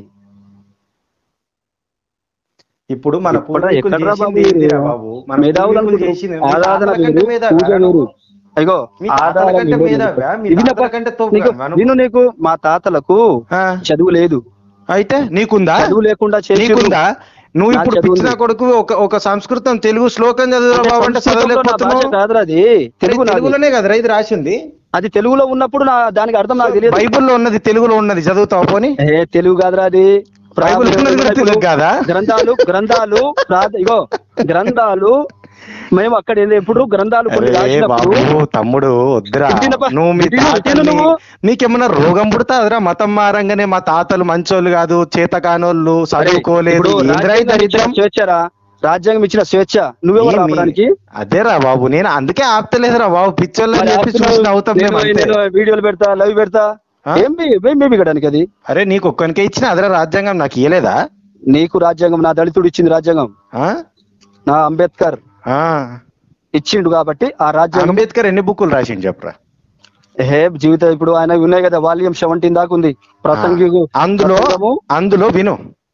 ఇప్పుడు మన ఎక్కడ్రా- పూర్వీకులు ఎక్కడ్రా చేసింది బాబు ఏందిరా మీరు? బాబు మన మేధావులు పూర్వీకులు అనుకుంటారు. చేసింది మీ ఆరాధన తాతల కంటే వేరు, మేధావా పూజ రా వేరు. నువ్వు? అయ్యో మీ తాతల ఆధారం కంటే వేరు. మేధావా? మీ ఇది తాతల నాకు- కంటే తోపు నీకు- కాదు మనం. నేను నీకు మా తాతలకు ఆ, చదువు లేదు అయితే నీకుందా చదువు లేకుండా చేసి నీకుందా నువ్వు నా ఇప్పుడు చదువు పిచ్చిన ఉంది. కొడుకు ఒక ఒక సంస్కృతం తెలుగు శ్లోకం చదువురా బాబు అంటే చదవలేకపోతున్నావు కాదురా అది తెలుగు నాది. తెలుగులోనే కదరా ఇది రాసింది అది తెలుగులో ఉన్నప్పుడు నా దానికి అర్థం నాకు తెలియదు బైబిల్లో ఉన్నది తెలుగులో ఉన్నది చదువుతావు పోని ఏ తెలుగు కాదురా అది బైబిల్ ఉన్నది కూడా తెలుగు కాదా గ్రంథాలు గ్రంథాలు ప్రార్థ- ఇగో గ్రంథాలు మేము అక్కడ ఏంది ఎప్పుడు గ్రంథాలు కొన్ని అరే రాసినప్పుడు బాబు తమ్ముడు వద్దురా తిట్టినప్ప- నువ్వు మీ తిట్టిన- తిట్టిన తాతల్ని నువ్వు. నీకేమన్నా రోగం పుడతాదిరా మతం మారంగానే మా తాతలు మంచోళ్ళు కాదు చేతకానోళ్ళు చదువుకోలేదు ఇప్పుడు ఏందిరా ఈ రాజ్యాంగం ఇచ్చిన దరిద్రం స్వేచ్ఛరా రాజ్యాంగం ఇచ్చిన స్వేచ్ఛ నువ్వెవరు నీ- ఆపడానికి అదేరా బాబు నేను అందుకే ఆపుతలేదురా బాబు పిచ్చోళ్ళని మరి చెప్పి ఆపుతున్నావు. చూసి నవ్వుతాం నేను- మేము అంతే. నేను వీడియోలు పెడతా లైవ్ పెడతా ఆ? ఏం బి- ఏం బేబీ గడానికి అది అరే నీకు ఒక్కనికే ఇచ్చిన అదరా రాజ్యాంగం నాకు ఇయలేదా నీకు రాజ్యాంగం నా దళితుడు ఇచ్చింది రాజ్యాంగం ఆ? నా అంబేద్కర్ ఆ. ఇచ్చిండు కాబట్టి ఆ రాజ్యాంగం అంబేద్కర్ ఎన్ని బుక్కులు రాసిండు చెప్పరా హే జీవితం ఇప్పుడు ఆయన ఉన్నాయి కదా వాల్యూమ్ సెవెంటీన్ దాకా ఉంది ప్రసంగి అందులో ప్రసంగము, అందులో విను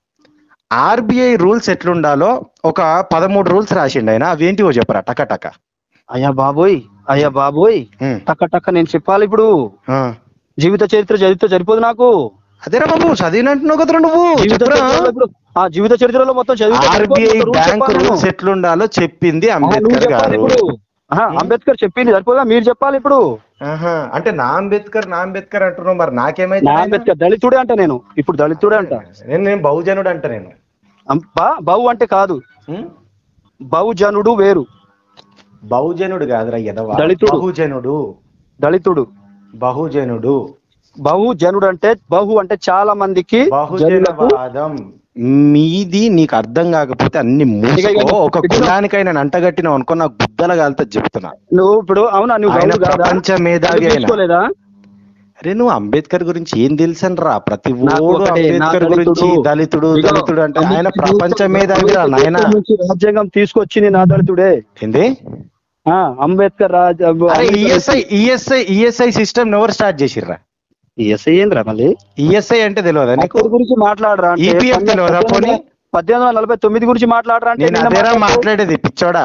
ఆర్బిఐ రూల్స్ ఎట్లుండాలో ఒక పదమూడు రూల్స్ రాసిండు ఆయన అవేంటివో చెప్పరా టక టక అయ్యా బాబోయ్ అయ్యా బాబోయ్ ఉమ్. టక్క టక్క నేను చెప్పాలి ఇప్పుడు ఆ. జీవిత చరిత్ర చదివితే సరిపోదు నాకు అదేరా బాబు చదివినంటున్నావు కదరా నువ్వు జీవిత చెప్పురా. చరిత్రలో ఇప్పుడు ఆ జీవిత చరిత్రలో మొత్తం చదివితే సరిపోదు. ఆర్బిఐ ఒక రూల్ బ్యాంక్ చెప్పాలి నేను. రూల్స్ ఎట్లుండాలో చెప్పింది ఆహా, నువ్వు అంబేద్కర్ చెప్పాలి గారు ఇప్పుడు ఆహా, అంబేద్కర్ చెప్పింది సరిపోదా మీరు చెప్పాలి ఇప్పుడు ఆహా, అంటే నా అంబేద్కర్ నా అంబేద్కర్ అంటున్నావు మరి నాకేమైతే నా అంబేద్కర్ దళితుడే అంట నేను ఇప్పుడు దళితుడే అంట నేను నేను బహుజనుడు అంట నేను అం- బా- బహు అంటే కాదు ఉం? బహుజనుడు వేరు బహుజనుడు కాదురా ఎదవా దళితుడు. బహుజనుడు దళితుడు బహుజనుడు బహుజనుడు అంటే బహు అంటే చాలా మందికి జనులకు బహుజనవాదం మీది నీకు అర్థం కాకపోతే అన్ని ఇక- ఇక- మూసుకో ఒక ఇక- కులానికైనా అంటగట్టినావు అనుకో నాకు గుద్దల కాలితే చెప్తున్నా నువ్వు ఇప్పుడు అవునా నువ్వు ఆయన గౌడు కాదా? ప్రపంచ మేధావి నువ్వు అయిన తీసుకోలేదా అరే నువ్వు అంబేద్కర్ గురించి ఏం తెలుసని రా ప్రతి నాకు ఓడు ఒకటే, నా అంబేద్కర్ గురించి దళితుడు. దళితుడు ఇదిగో, దళితుడు అంటే ఆయన అందుకే ప్రపంచ మేధావి రా నాయన అంబేద్కర్ నుంచి రాజ్యాంగం తీసుకొచ్చింది నా దళితుడే ఏంది ఆ, అంబేద్కర్ రాజ్ అరే ఈఎస్ఐ ఈఎస్ఐ ఈఎస్ఐ సిస్టమ్ ఎవరు స్టార్ట్ చేసిర్రా ఎస్ఐ ఏంద్రా మళ్ళీ ఈఎస్ఐ అంటే తెలియదా నీకు అక్కడి గురించి మాట్లాడరా అంటే EPF పన్నెండు- తెలియదా పోనీ? పద్దెనిమిది వందల నలభై తొమ్మిది గురించి మాట్లాడరా అంటే నేను నిన్న అదేరా మాట్లాడుతూ- మాట్లాడేది పిచ్చోడా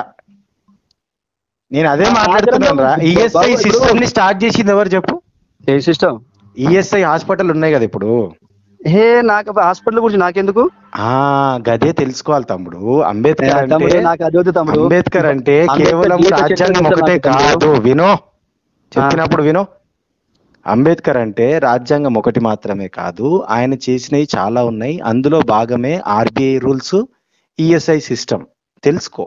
నేను అదే ఆ, మాట్లాడుతున్నాను రా ఆచరణ- ఈఎస్ఐ బాబు, ఇప్పుడు- సిస్టమ్ ని స్టార్ట్ చేసింది ఎవరు చెప్పు ఏ సిస్టమ్ ఈఎస్ఐ హాస్పిటల్ ఉన్నాయి కదా ఇప్పుడు హే నాకు హాస్పిటల్ గురించి నాకెందుకు ఆ గదే తెలుసుకోవాలి తమ్ముడు అంబేద్కర్ ఏ, తమ్ముడు అంటే నాకు అది వద్దు తమ్ముడు అంబేద్కర్ అంటే అంబేద్కర్ కేవలం జీవిత చరిత్ర రాజ్యాంగం గురించి ఒకటే నాకు కాదు వినో చెప్పినప్పుడు వినో అంబేద్కర్ అంటే రాజ్యాంగం ఒకటి మాత్రమే కాదు ఆయన చేసినవి చాలా ఉన్నాయి అందులో భాగమే ఆర్బిఐ రూల్స్ ఈఎస్ఐ సిస్టమ్ తెలుసుకో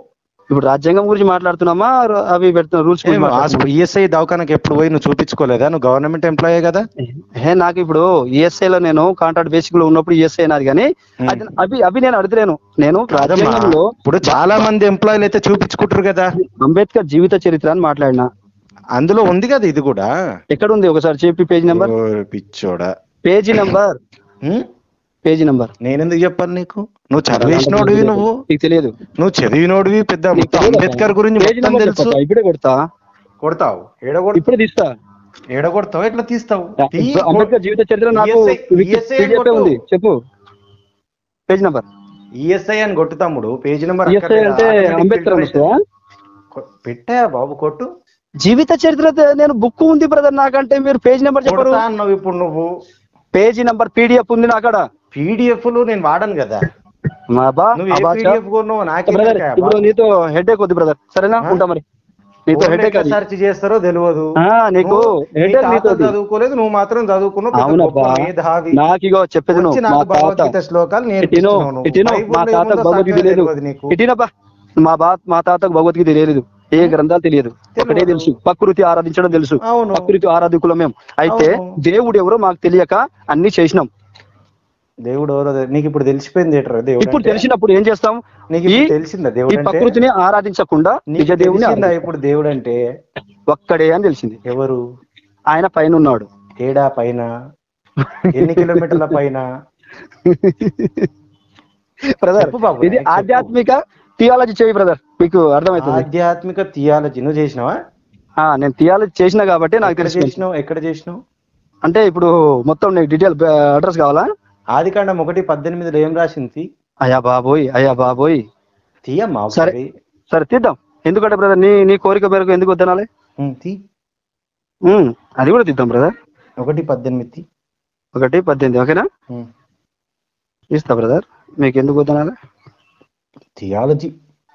ఇప్పుడు రాజ్యాంగం గురించి మాట్లాడుతున్నామా ర- అవి పెడుతున్న రూల్స్ గురించి మాట్లాడుతున్నామా? ఈఎస్ఐ దవాఖానకి ఎప్పుడు పోయి నువ్వు చూపించుకోలేదా నువ్వు గవర్నమెంట్ ఎంప్లాయే కదా హే నాకు ఇప్పుడు ఈఎస్ఐ లో నేను కాంట్రాక్ట్ బేసిక్ లో ఉన్నప్పుడు ఈఎస్ఐ నాది కానీ అది అవి అవి నేను అడుగుతలేను నేను కాదమ్మా రాజ్యాంగంలో ఇప్పుడు చాలా మంది ఎంప్లాయీలు అయితే చూపించుకుంటారు కదా అంబేద్కర్ జీవిత చరిత్ర అని మాట్లాడినా అందులో ఉంది కదా ఇది కూడా ఎక్కడ ఉంది ఒకసారి చెప్పి పేజీ నెంబర్ ఓ పిచ్చోడా పేజీ నెంబర్ హ్మ్? పేజీ నెంబర్ నేనెందుకు చెప్పాను నీకు నువ్వు చదివేసినోడివి నువ్వు నీకు తెలియదు నువ్వు చదివినోడివి పెద్ద నీకు మొత్తం తెలియదా? అంబేద్కర్ గురించి పేజీ మొత్తం నెంబర్ తెలుసు చెప్పొద్దా? ఇప్పుడే కొడతా కొడతావు ఏడగొడ ఇప్పుడే తీస్తా ఏడగొడతావు ఎట్లా తీస్తావు తీ, ఇప్పుడు అంబేద్కర్ జీవిత చరిత్ర నాకు ESI ESI అని PDF కొట్టు. ఉంది చెప్పు పేజ్ నెంబర్ ఈఎస్ఐ అని కొట్టు తమ్ముడు పేజీ నెంబర్ ఈఎస్ఐ అంటే అంబేద్కర్ అని వస్తుందా పెట్టా బాబు కొట్టు జీవిత చరిత్ర నేను బుక్ ఉంది బ్రదర్ నాకంటే మీరు పేజ్ నెంబర్ చెప్పరు కొడతా అన్నావు ఇప్పుడు నువ్వు పేజీ నెంబర్ పీడిఎఫ్ ఉంది నా అక్కడ పీడిఎఫ్ లు నేను వాడను కదా మా బా నువ్వు ఏ అబాచా. పీడిఎఫ్ కొన్నావు నాకే బ్రదర్ ఇప్పుడు నీతో హెడ్ వద్దు బ్రదర్ సరేనా ఆ? ఉంటా మరి నీతో హెడ్ అది సెర్చ్ చేస్తారో తెలియదు ఆ, నీకు నువ్వు- నీ headache తాత నీతోటి. చదువుకోలేదు నువ్వు మాత్రం చదువుకున్నావు పెద్ద అవునబ్బా గొప్ప మేధావి. నాకు ఇగో చెప్పేది వచ్చి నువ్వు నాకు మా తాత భగవద్గీత శ్లోకాలు ఇటినో నేర్పిస్తున్నావు నువ్వు. ఇటినో బైబిల్లో మా తాతకు ఏముందో భగవద్గీత సగమే తెలియదు తెలియదు నీకు ఇటినబ్బా మా బా మా తాతకు భగవద్గీత తెలియదు ఏ గ్రంథాలు తెలియదు ఒకటే తెలియదు. తెలుసు ప్రకృతి ఆరాధించడం తెలుసు అవును ప్రకృతి ఆరాధికులం మేము అయితే అవును. దేవుడు ఎవరో మాకు తెలియక అన్ని చేసినాం దేవుడు ఎవరో తె- నీకు ఇప్పుడు తెలిసిపోయింది ఏంట్రా దేవుడు ఇప్పుడు అంటే? తెలిసినప్పుడు ఏం చేస్తాం నీకు ఈ ఇప్పుడు తెలిసిందా ఈ దేవుడు అంటే ప్రకృతిని ఆరాధించకుండా నీకు నిజ దేవుని తెలిసిందా ఆరాధిస్తాం. ఇప్పుడు దేవుడు అంటే ఒక్కడే అని తెలిసింది ఎవరు ఆయన పైన ఉన్నాడు ఏడా పైన ఎన్ని కిలోమీటర్ల పైన బ్రదర్ చెప్పు బాబు, ఇది చెప్పు. ఆధ్యాత్మిక థియాలజీ చేయి బ్రదర్ మీకు అర్థమవుతుంది ఆధ్యాత్మిక థియాలజీ నువ్వు చేసినావా ఆ, నేను థియాలజీ చేసిన కాబట్టి నాకు ఎక్కడ తెలిసి చేసినావు ఎక్కడ చేసినావు అంటే ఇప్పుడు మొత్తం నీకు డీటెయిల్ అడ్రస్ కావాలా ఆది కాండం ఒకటి పద్దెనిమిదిలో ఏం రాసింది అయ్యా బాబోయ్ అయ్యా బాబోయ్ తీయమ్మా సరే. ఒకసారి. సరే తీద్దాం ఎందుకంటే బ్రదర్ నీ నీ కోరిక మేరకు ఎందుకు వద్దనాలి ఉమ్, తీ ఉమ్, అది కూడా తీద్దాం బ్రదర్ ఒకటి పద్దెనిమిది తీ. ఒకటి పద్దెనిమిది ఓకేనా ఉమ్. ఇస్తా బ్రదర్ మీకు ఎందుకు వద్దనాలి థియాలజీ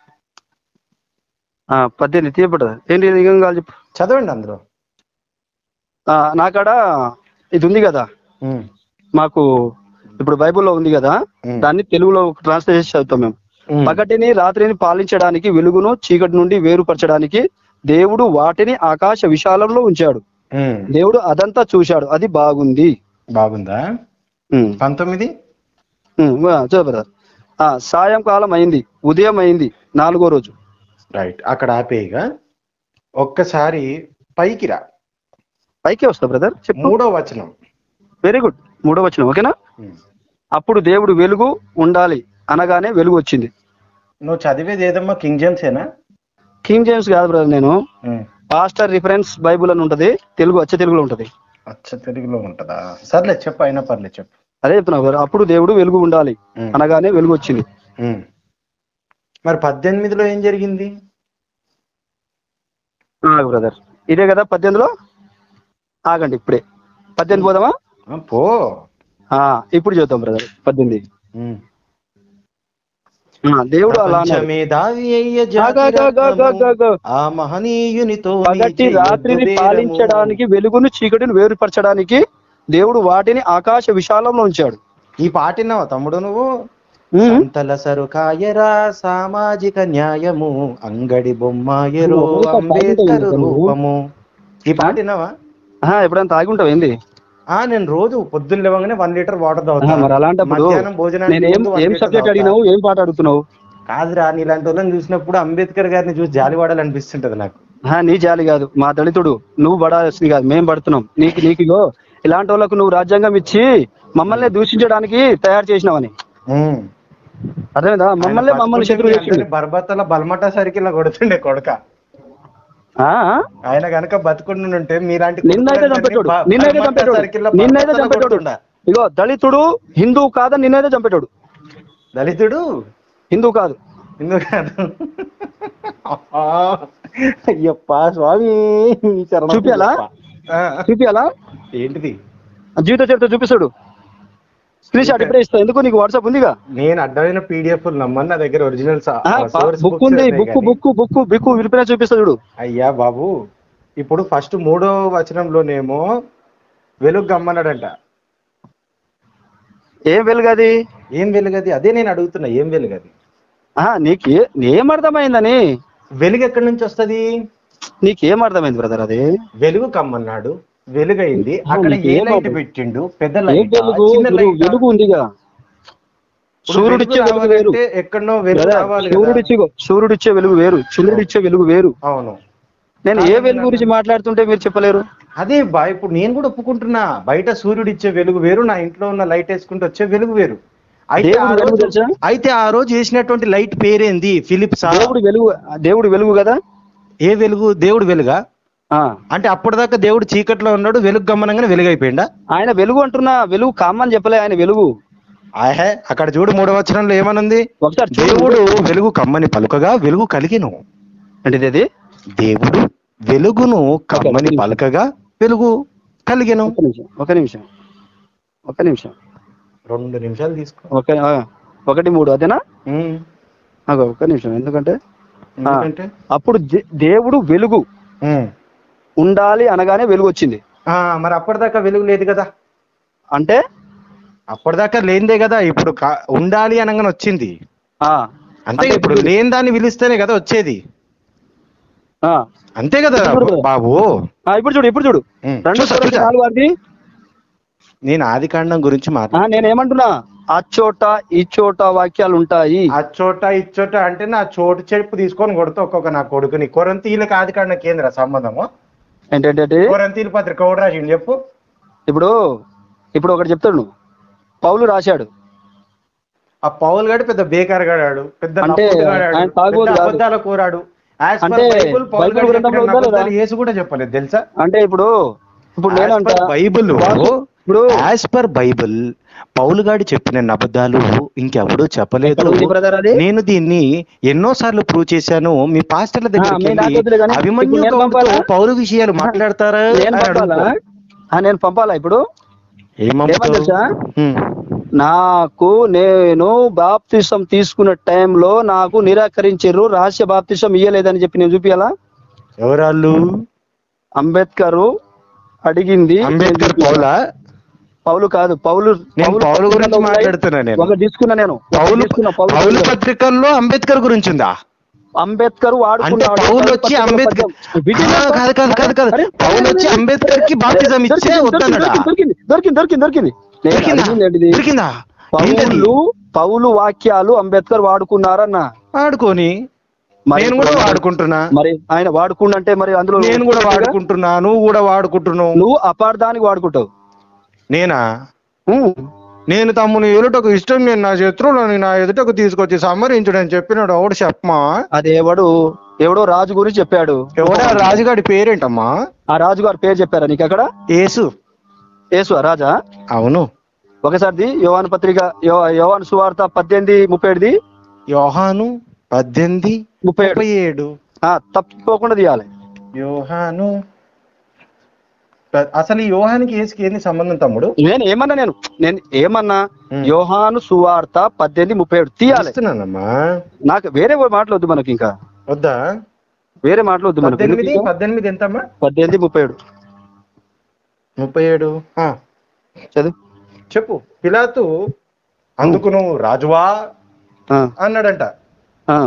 ఆ, పద్దెనిమిది తీయ బ్రదర్ ఏంటి ఇది ఏం కావాలి చెప్పు చదవండి అందులో ఆ, నాకాడ ఇది ఉంది కదా ఉమ్, మాకు ఇప్పుడు బైబిల్లో ఉంది కదా ఉమ్, దాన్ని తెలుగులో ట్రాన్స్లేట్ చేసి చదువుతాం మేము ఉమ్. పగటిని రాత్రిని పాలించడానికి వెలుగును చీకటి నుండి వేరుపరచడానికి దేవుడు వాటిని ఆకాశ విశాలంలో ఉంచాడు ఉమ్. దేవుడు అదంతా చూశాడు అది బాగుంది బాగుందా ఉమ్, పంతొమ్మిది ఉమ్, ఆ, చదువు బ్రదర్ ఆ సాయంకాలం అయింది ఉదయం అయింది నాలుగో రోజు రైట్ అక్కడ ఆపేయగా ఒక్కసారి పైకి రా పైకే వస్తా బ్రదర్ చెప్పు మూడో వచనం వెరీ గుడ్ మూడో వచ్చిన ఓకేనా ఉమ్. అప్పుడు దేవుడు వెలుగు ఉండాలి అనగానే వెలుగు వచ్చింది నువ్వు చదివేది ఏదమ్మా కింగ్ జేమ్స్ ఏనా కింగ్ జేమ్స్ కాదు బ్రదర్ నేను ఉమ్. పాస్టర్ రిఫరెన్స్ బైబుల్ అని ఉంటది తెలుగు అచ్చ తెలుగులో ఉంటది అచ్చ తెలుగులో ఉంటదా సర్లే చెప్పు అయినా పర్లేదు చెప్పు అదే చెప్తున్నా brother. అప్పుడు దేవుడు వెలుగు ఉండాలి ఉమ్. అనగానే వెలుగు వచ్చింది ఉమ్. మరి పద్దెనిమిదిలో ఏం జరిగింది ఆగు బ్రదర్ ఇదే కదా పద్దెనిమిదిలో ఆగండి ఇప్పుడే పద్దెనిమిది పోదామా ఆ, పో ఆ, ఇప్పుడు చూద్దాం బ్రదర్ పద్దెనిమిది ఉమ్. ఆ, దేవుడు అలా అన్నాడు ప్రపంచమే దావి అయ్య ఆగు, ఆగు, ఆగు, ఆగు, ఆగు, ఆగు. ఆ మహనీయునితో నీ పగటి చెయ్యొద్దు రాత్రిని బేరము. పాలించడానికి వెలుగును చీకటిని వేరుపరచడానికి దేవుడు వాటిని ఆకాశ విశాలంలో ఉంచాడు ఈ పాటిన్నావా తమ్ముడు నువ్వు ఉమ్. సంతల సరుకాయరా సామాజిక న్యాయము అంగడి బొమ్మాయరో నువ్వు ఒక అంబేద్కర్ పాటించవు నువ్వు. రూపము ఈ పాటిన్నావా ఆహా, ఎప్పుడైనా తాగి ఉంటావు ఏంది ఆ నేను రోజు పొద్దున్న లేవగానే వన్ లీటర్ వాటర్ ఆహా, తాగుతాను మరి అలాంటప్పుడు మధ్యాహ్నం భోజనానికి నేను ఏం ముందు one ఏం liter సబ్జెక్ట్ తాగుతా. అడిగినావు ఏం పాట అడుగుతున్నావు కాదురా నీలాంటి వాళ్ళని చూసినప్పుడు అంబేద్కర్ గారిని చూసి జాలి పడాలనిపిస్తుంటది నాకు ఆహా, నీ జాలి కాదు మా దళితుడు నువ్వు పడాల్సింది కాదు మేము పడుతున్నాం నీకు నీకు ఇగో ఇలాంటి వాళ్ళకు నువ్వు రాజ్యాంగం ఇచ్చి మమ్మల్ని దూషించడానికి తయారు చేసినావని ఉమ్. అర్థమైందా మమ్మల్ని ఆయన మమ్మల్ని బతుకుంటే శత్రువు మీ చేసిండు అందరిని బర్బత్తల బల్మట సరికిలా కొడుతుండే కొడక ఆ, ఆ? ఆయన గనక బతుకుంటుంటే మీలాంటి నిన్నైతే కొడుకులందరినీ చంపేటోడు బ- నిన్నైతే బల్మట చంపేటోడు సర్కిల్లా నిన్నైతే బర్బత్తలా చంపేటోడు కొడుతుండా. ఇగో దళితుడు హిందువు కాదని నిన్నైతే చంపేటోడు దళితుడు హిందువు కాదు ఎందుకు కాదు అయ్యప్ప స్వామి శరణం చూపియాలా? ఆ, చూపియాలా ఏంటిది జీవిత చరిత్ర చూపిస్తాడు స్క్రీన్ షాట్ ఇప్పుడే ఇస్తా ఎందుకు నీకు వాట్సాప్ ఉందిగా నేను అడ్డమైన పీడిఎఫ్ నమ్మని నా దగ్గర ఒరిజినల్ బుక్ ఉంది బుక్ బుక్ బుక్ బుక్ విరిపిన చూపిస్తా చూడు అయ్యా బాబు ఇప్పుడు ఫస్ట్ మూడో వచనంలోనేమో వెలుగు గమ్మన్నాడంట ఏం వెలుగు అది ఏం వెలుగది అదే నేను అడుగుతున్నా ఏం వెలుగది ఆహా, నీకు ఏ- ఏం అర్థమైందని వెలుగు ఎక్కడి నుంచి వస్తది నీకేం అర్థమైంది బ్రదర్ అది వెలుగు కమ్మన్నాడు వెలుగైంది ఆ, అక్కడ నీకు ఏ ఏం లైట్ అర్థం? పెట్టిండు పెద్ద ఏ లైట్ వెలుగు చిన్న వెలుగు- లైట్ వెలుగు ఉందిగా సూర్యుడిచ్చే వెలుగు వేరు ఎక్కడో వెలుగు బ్రదర్, రావాలి కదా. సూర్యుడిచ్చే సూర్యుడిచ్చే వెలుగు వేరు చంద్రుడిచ్చే వెలుగు వేరు అవును నేను ఏ వెలుగు గురించి మాట్లాడుతుంటే మీరు చెప్పలేరు అదే బా ఇప్పుడు నేను కూడా ఒప్పుకుంటున్నా బయట సూర్యుడు ఇచ్చే వెలుగు వేరు నా ఇంట్లో ఉన్న లైట్ వేసుకుంటూ వచ్చే వెలుగు వేరు అయితే దేవుడి ఆ వెలుగు రోజు తెలుసా? అయితే ఆ రోజు వేసినటువంటి లైట్ పేరేంది ఫిలిప్స్ దేవుడి వెలుగు దేవుడి వెలుగు కదా ఏ వెలుగు దేవుడు వెలుగా ఆ అంటే అప్పటిదాకా దేవుడు చీకట్లో ఉన్నాడు వెలుగు గమ్మనంగానే వెలుగైపోయిందా ఆయన వెలుగు అంటున్నా వెలుగు కామని చెప్పలే ఆయన వెలుగు ఆహే అక్కడ చూడు మూడవ వచనంలో ఏమనుంది ఒకసారి చూడు. దేవుడు వెలుగు కమ్మని పలుకగా వెలుగు కలిగిను ఏంటిది అది దేవుడు వెలుగును కమ్మని ఒక పలకగా వెలుగు కలిగెను ఒక నిమిషం ఒక నిమిషం ఒక నిమిషం రెండు నిమిషాలు తీసుకో ఒక ఆ, ఒకటి మూడు అదేనా ఉమ్, అగో, ఒక నిమిషం ఎందుకంటే ఎందుకంటే అప్పుడు దే- దేవుడు వెలుగు ఉమ్. ఉండాలి అనగానే వెలుగు వచ్చింది ఆ, మరి అప్పటిదాకా వెలుగు లేదు కదా అంటే అప్పటిదాకా లేనిదే కదా ఇప్పుడు కా- ఉండాలి అనగానే వచ్చింది ఆ అంతే ఇప్పుడు లేని దాన్ని పిలిస్తేనే కదా వచ్చేది ఆ, అంతే కదా ఇప్పుడు- బాబు ఆ, ఇప్పుడు చూడు ఇప్పుడు చూడు ఉమ్, రెండు చూసా, కొరింథీ చూసా. నాలుగు అది నేను ఆది కాండం గురించి మాట్లా ఆ, నేను ఏమంటున్నా ఆ చోట ఈ చోట వాక్యాలు ఉంటాయి ఆ చోట ఇచ్చోట అంటే నా చోటు చెప్పు తీసుకొని కొడుతూ ఒక్కొక్క నా కొడుకుని కొరంతీలకు ఆది కాండం కేంద్ర సంబంధము ఏంటంటే కొరంతీల పత్రిక ఒకటి రాసిండు చెప్పు ఇప్పుడు ఇప్పుడు ఒకటి చెప్తాడు నువ్వు పౌలు రాశాడు ఆ పౌల్ గాడు పెద్ద బేకార్ గాడాడు పెద్ద అంటే నప్పుడు గాడాడు, ఆయన తాగుబోతు పెద్ద కాదు. అబద్ధాల కోరాడు As per అంటే బైబిల్ పౌల్ బైబిల్ గాడు గ్రంథంలో చెప్పిన ఉందా లేదా? అబద్ధాలు యేసు కూడా చెప్పలేదు తెలుసా అంటే ఇప్పుడు ఇప్పుడు నేను As అంట per బైబిల్ ఇప్పుడు యాజ్ పర్ బైబిల్ పౌలు గాడు చెప్పిన అబద్ధాలు ఇంకెవడూ చెప్పలేదు ఎక్కడ ఉంది బ్రదర్ అది నేను దీన్ని ఎన్నో సార్లు ప్రూవ్ చేశాను మీ పాస్టర్ల దగ్గరికి మీ నాకు వెళ్ళి వద్దులే కానీ అభిమన్యు ఇప్పుడు నేను గౌడ్తో పంపాలా? పౌరు విషయాలు మాట్లాడతారా నేను అని పంపాలా అడుగుకో. ఆ, నేను పంపాలా ఇప్పుడు ఏమంటావు? ఏమని తెలుసా? హ్మ్. నాకు నేను బాప్తిసం తీసుకున్న టైంలో నాకు నిరాకరించారు రహస్య బాప్తిసం ఇయ్యలేదని చెప్పి నేను చూపియాలా ఎవరాళ్ళు అంబేద్కర్ అడిగింది అంబేద్కర్ నేను పౌలా పౌలు కాదు పౌలు నేను పౌలు పౌలు గురించి పత్రికలో ఉన్నాయి. మాట్లాడుతున్నా నేను ఒక తీసుకున్నా నేను ఒక పౌలు తీసుకున్నా పౌలు పౌలు పత్రిక. పత్రికల్లో అంబేద్కర్ గురించి ఉందా అంబేద్కర్ అంటే వాడుకున్నాడు పౌలు పౌలు వచ్చి పత్రికలో అంబేద్కర్ పద్యం. విజయ్ ఆ, కాదు కాదు కాదు కాదు అరే, పౌలు వచ్చి అంబేద్కర్ కి బాప్తిజం ఇచ్చే దొరికింది, వద్దన్నాడా దొరికింది దొరికింది దొరికింది దొరికింది నేను దొరికిందా అడిగింది ఏంటిది? దొరికిందా ఏంటది? పౌలు పౌలు వాక్యాలు అంబేద్కర్ వాడుకున్నారన్న ఆడుకొని మరి నేను కూడా వాడుకుంటున్నా మరి ఆయన వాడుకుండంటే మరి అందులో నేను కూడా వాడుకుంటున్నా నువ్వు కూడా వాడుకుంటున్నావు నువ్వు అపార్థానికి వాడుకుంటావు నేనా ఉమ్. నేను తమ్ముని ఎదుటకు ఇష్టం నేను నా శత్రువులని నా ఎదుటకు తీసుకొచ్చి సంహరించుడని చెప్పినాడు ఎవడు చెప్పమా అది ఎవడు ఎవడో రాజు గురించి చెప్పాడు ఎవడా రాజుగాడి పేరేంటమ్మా ఆ రాజు గారి పేరు చెప్పారా నీకు అక్కడ యేసు యేసు ఆ రాజా అవును ఒకసారిది యోహాను పత్రిక యో- యోహాను సువార్త పద్దెనిమిది ముప్పై ఏడుది యోహాను పద్దెనిమిది ముప్పై ఏడు ముప్పై ఏడు ఆ, తప్పుకోకుండా తీయాలి యోహాను ప- అసలు ఈ యోహానికి యేసుకి ఏంది సంబంధం తమ్ముడు నేను ఏమన్నా నేను నేను ఏమన్నా ఉమ్. యోహాను సువార్త పద్దెనిమిది ముప్పై ఏడు తీయాలి చూస్తున్నానమ్మా నాకు వేరే మాటలు వద్దు మనకి ఇంకా వద్దా వేరే మాటలు వద్దు మనకు పద్దెనిమిది ఎందుకు ఇంకా? పద్దెనిమిది ఎంతమ్మా పద్దెనిమిది ముప్పై ఏడు ముప్పై ఏడు ఆ, చదువు చెప్పు పిలాతు అందుకు నువ్వు రాజువా ఆ, అన్నాడంట ఆ.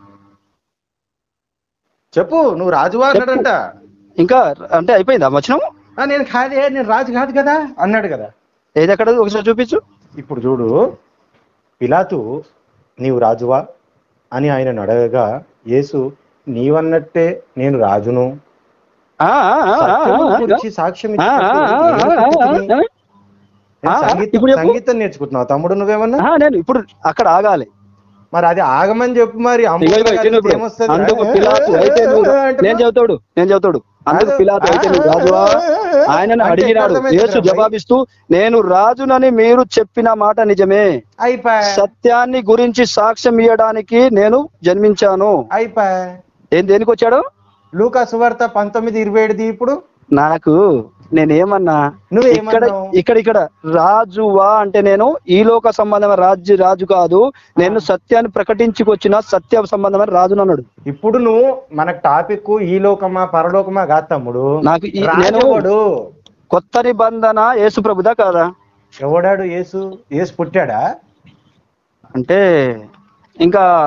చెప్పు నువ్వు రాజువా అన్నాడంట ఇంకా అంటే అయిపోయిందా వచనం ఆ, నేను కాదే నేను రాజు కాదు కదా అన్నాడు కదా ఏది ఎక్కడ ఒకసారి చూపించు ఇప్పుడు చూడు పిలాతు నీవు రాజువా అని ఆయన అడగగా యేసు నీవన్నట్టే నేను రాజును ఆ, ఆ, ఆ, ఆ, సత్యము ఆ, గురించి సాక్ష్యం ఆ, ఆ, ఆ, ఇచ్చినప్పుడు ఆ, ఆ, నేను ఆ, నేను ఆ, సంగీతం ఇప్పుడు చెప్పు. సంగీతం నేర్చుకుంటున్నావు తమ్ముడు నువ్వేమన్నా ఆ, నేను ఇప్పుడు అక్కడ ఆగాలి మరి అది ఆగమని చెప్పు మరి అమ్మ ఇగో, ఇగో, గారికి ఇగో ఇప్పుడు. ఏమొస్తది? అందుకు పిలాతు అయితే నువ్వు అంటున్నావు? నేను చెబుతాడు నేను చెబుతాడు అందుకు పిలాతు అయితే నువ్వు రాజువా ఆయనను అంటే అడిగినాడు అర్థమైంది యేసు రా, జవాబిస్తూ నేను రాజునని మీరు చెప్పిన మాట నిజమే అయిపోయా సత్యాన్ని గురించి సాక్ష్యం ఇవ్వడానికి నేను జన్మించాను అయిపోయా ఏం దేనికి వచ్చాడు లూకా సువార్త పంతొమ్మిది ఇరవై ఏడుది ఇప్పుడు నాకు నేనేమన్నా ఇక్కడ నువ్వేమన్నావు ఇక్కడ ఇక్కడ రాజువా అంటే నేను ఈ లోక సంబంధమైన రాజు రాజు కాదు నేను సత్యాన్ని ప్రకటించుకొచ్చిన సత్య సంబంధమైన రాజును అన్నాడు ఇప్పుడు నువ్వు మనకు టాపిక్ ఈ లోకమా పరలోకమా కాదు తమ్ముడు నాకు ఈ- నేను రాజెవడు కొత్త నిబంధన యేసు ప్రభుదా కాదా ఎవడాడు యేసు యేసు పుట్టాడా అంటే ఇంకా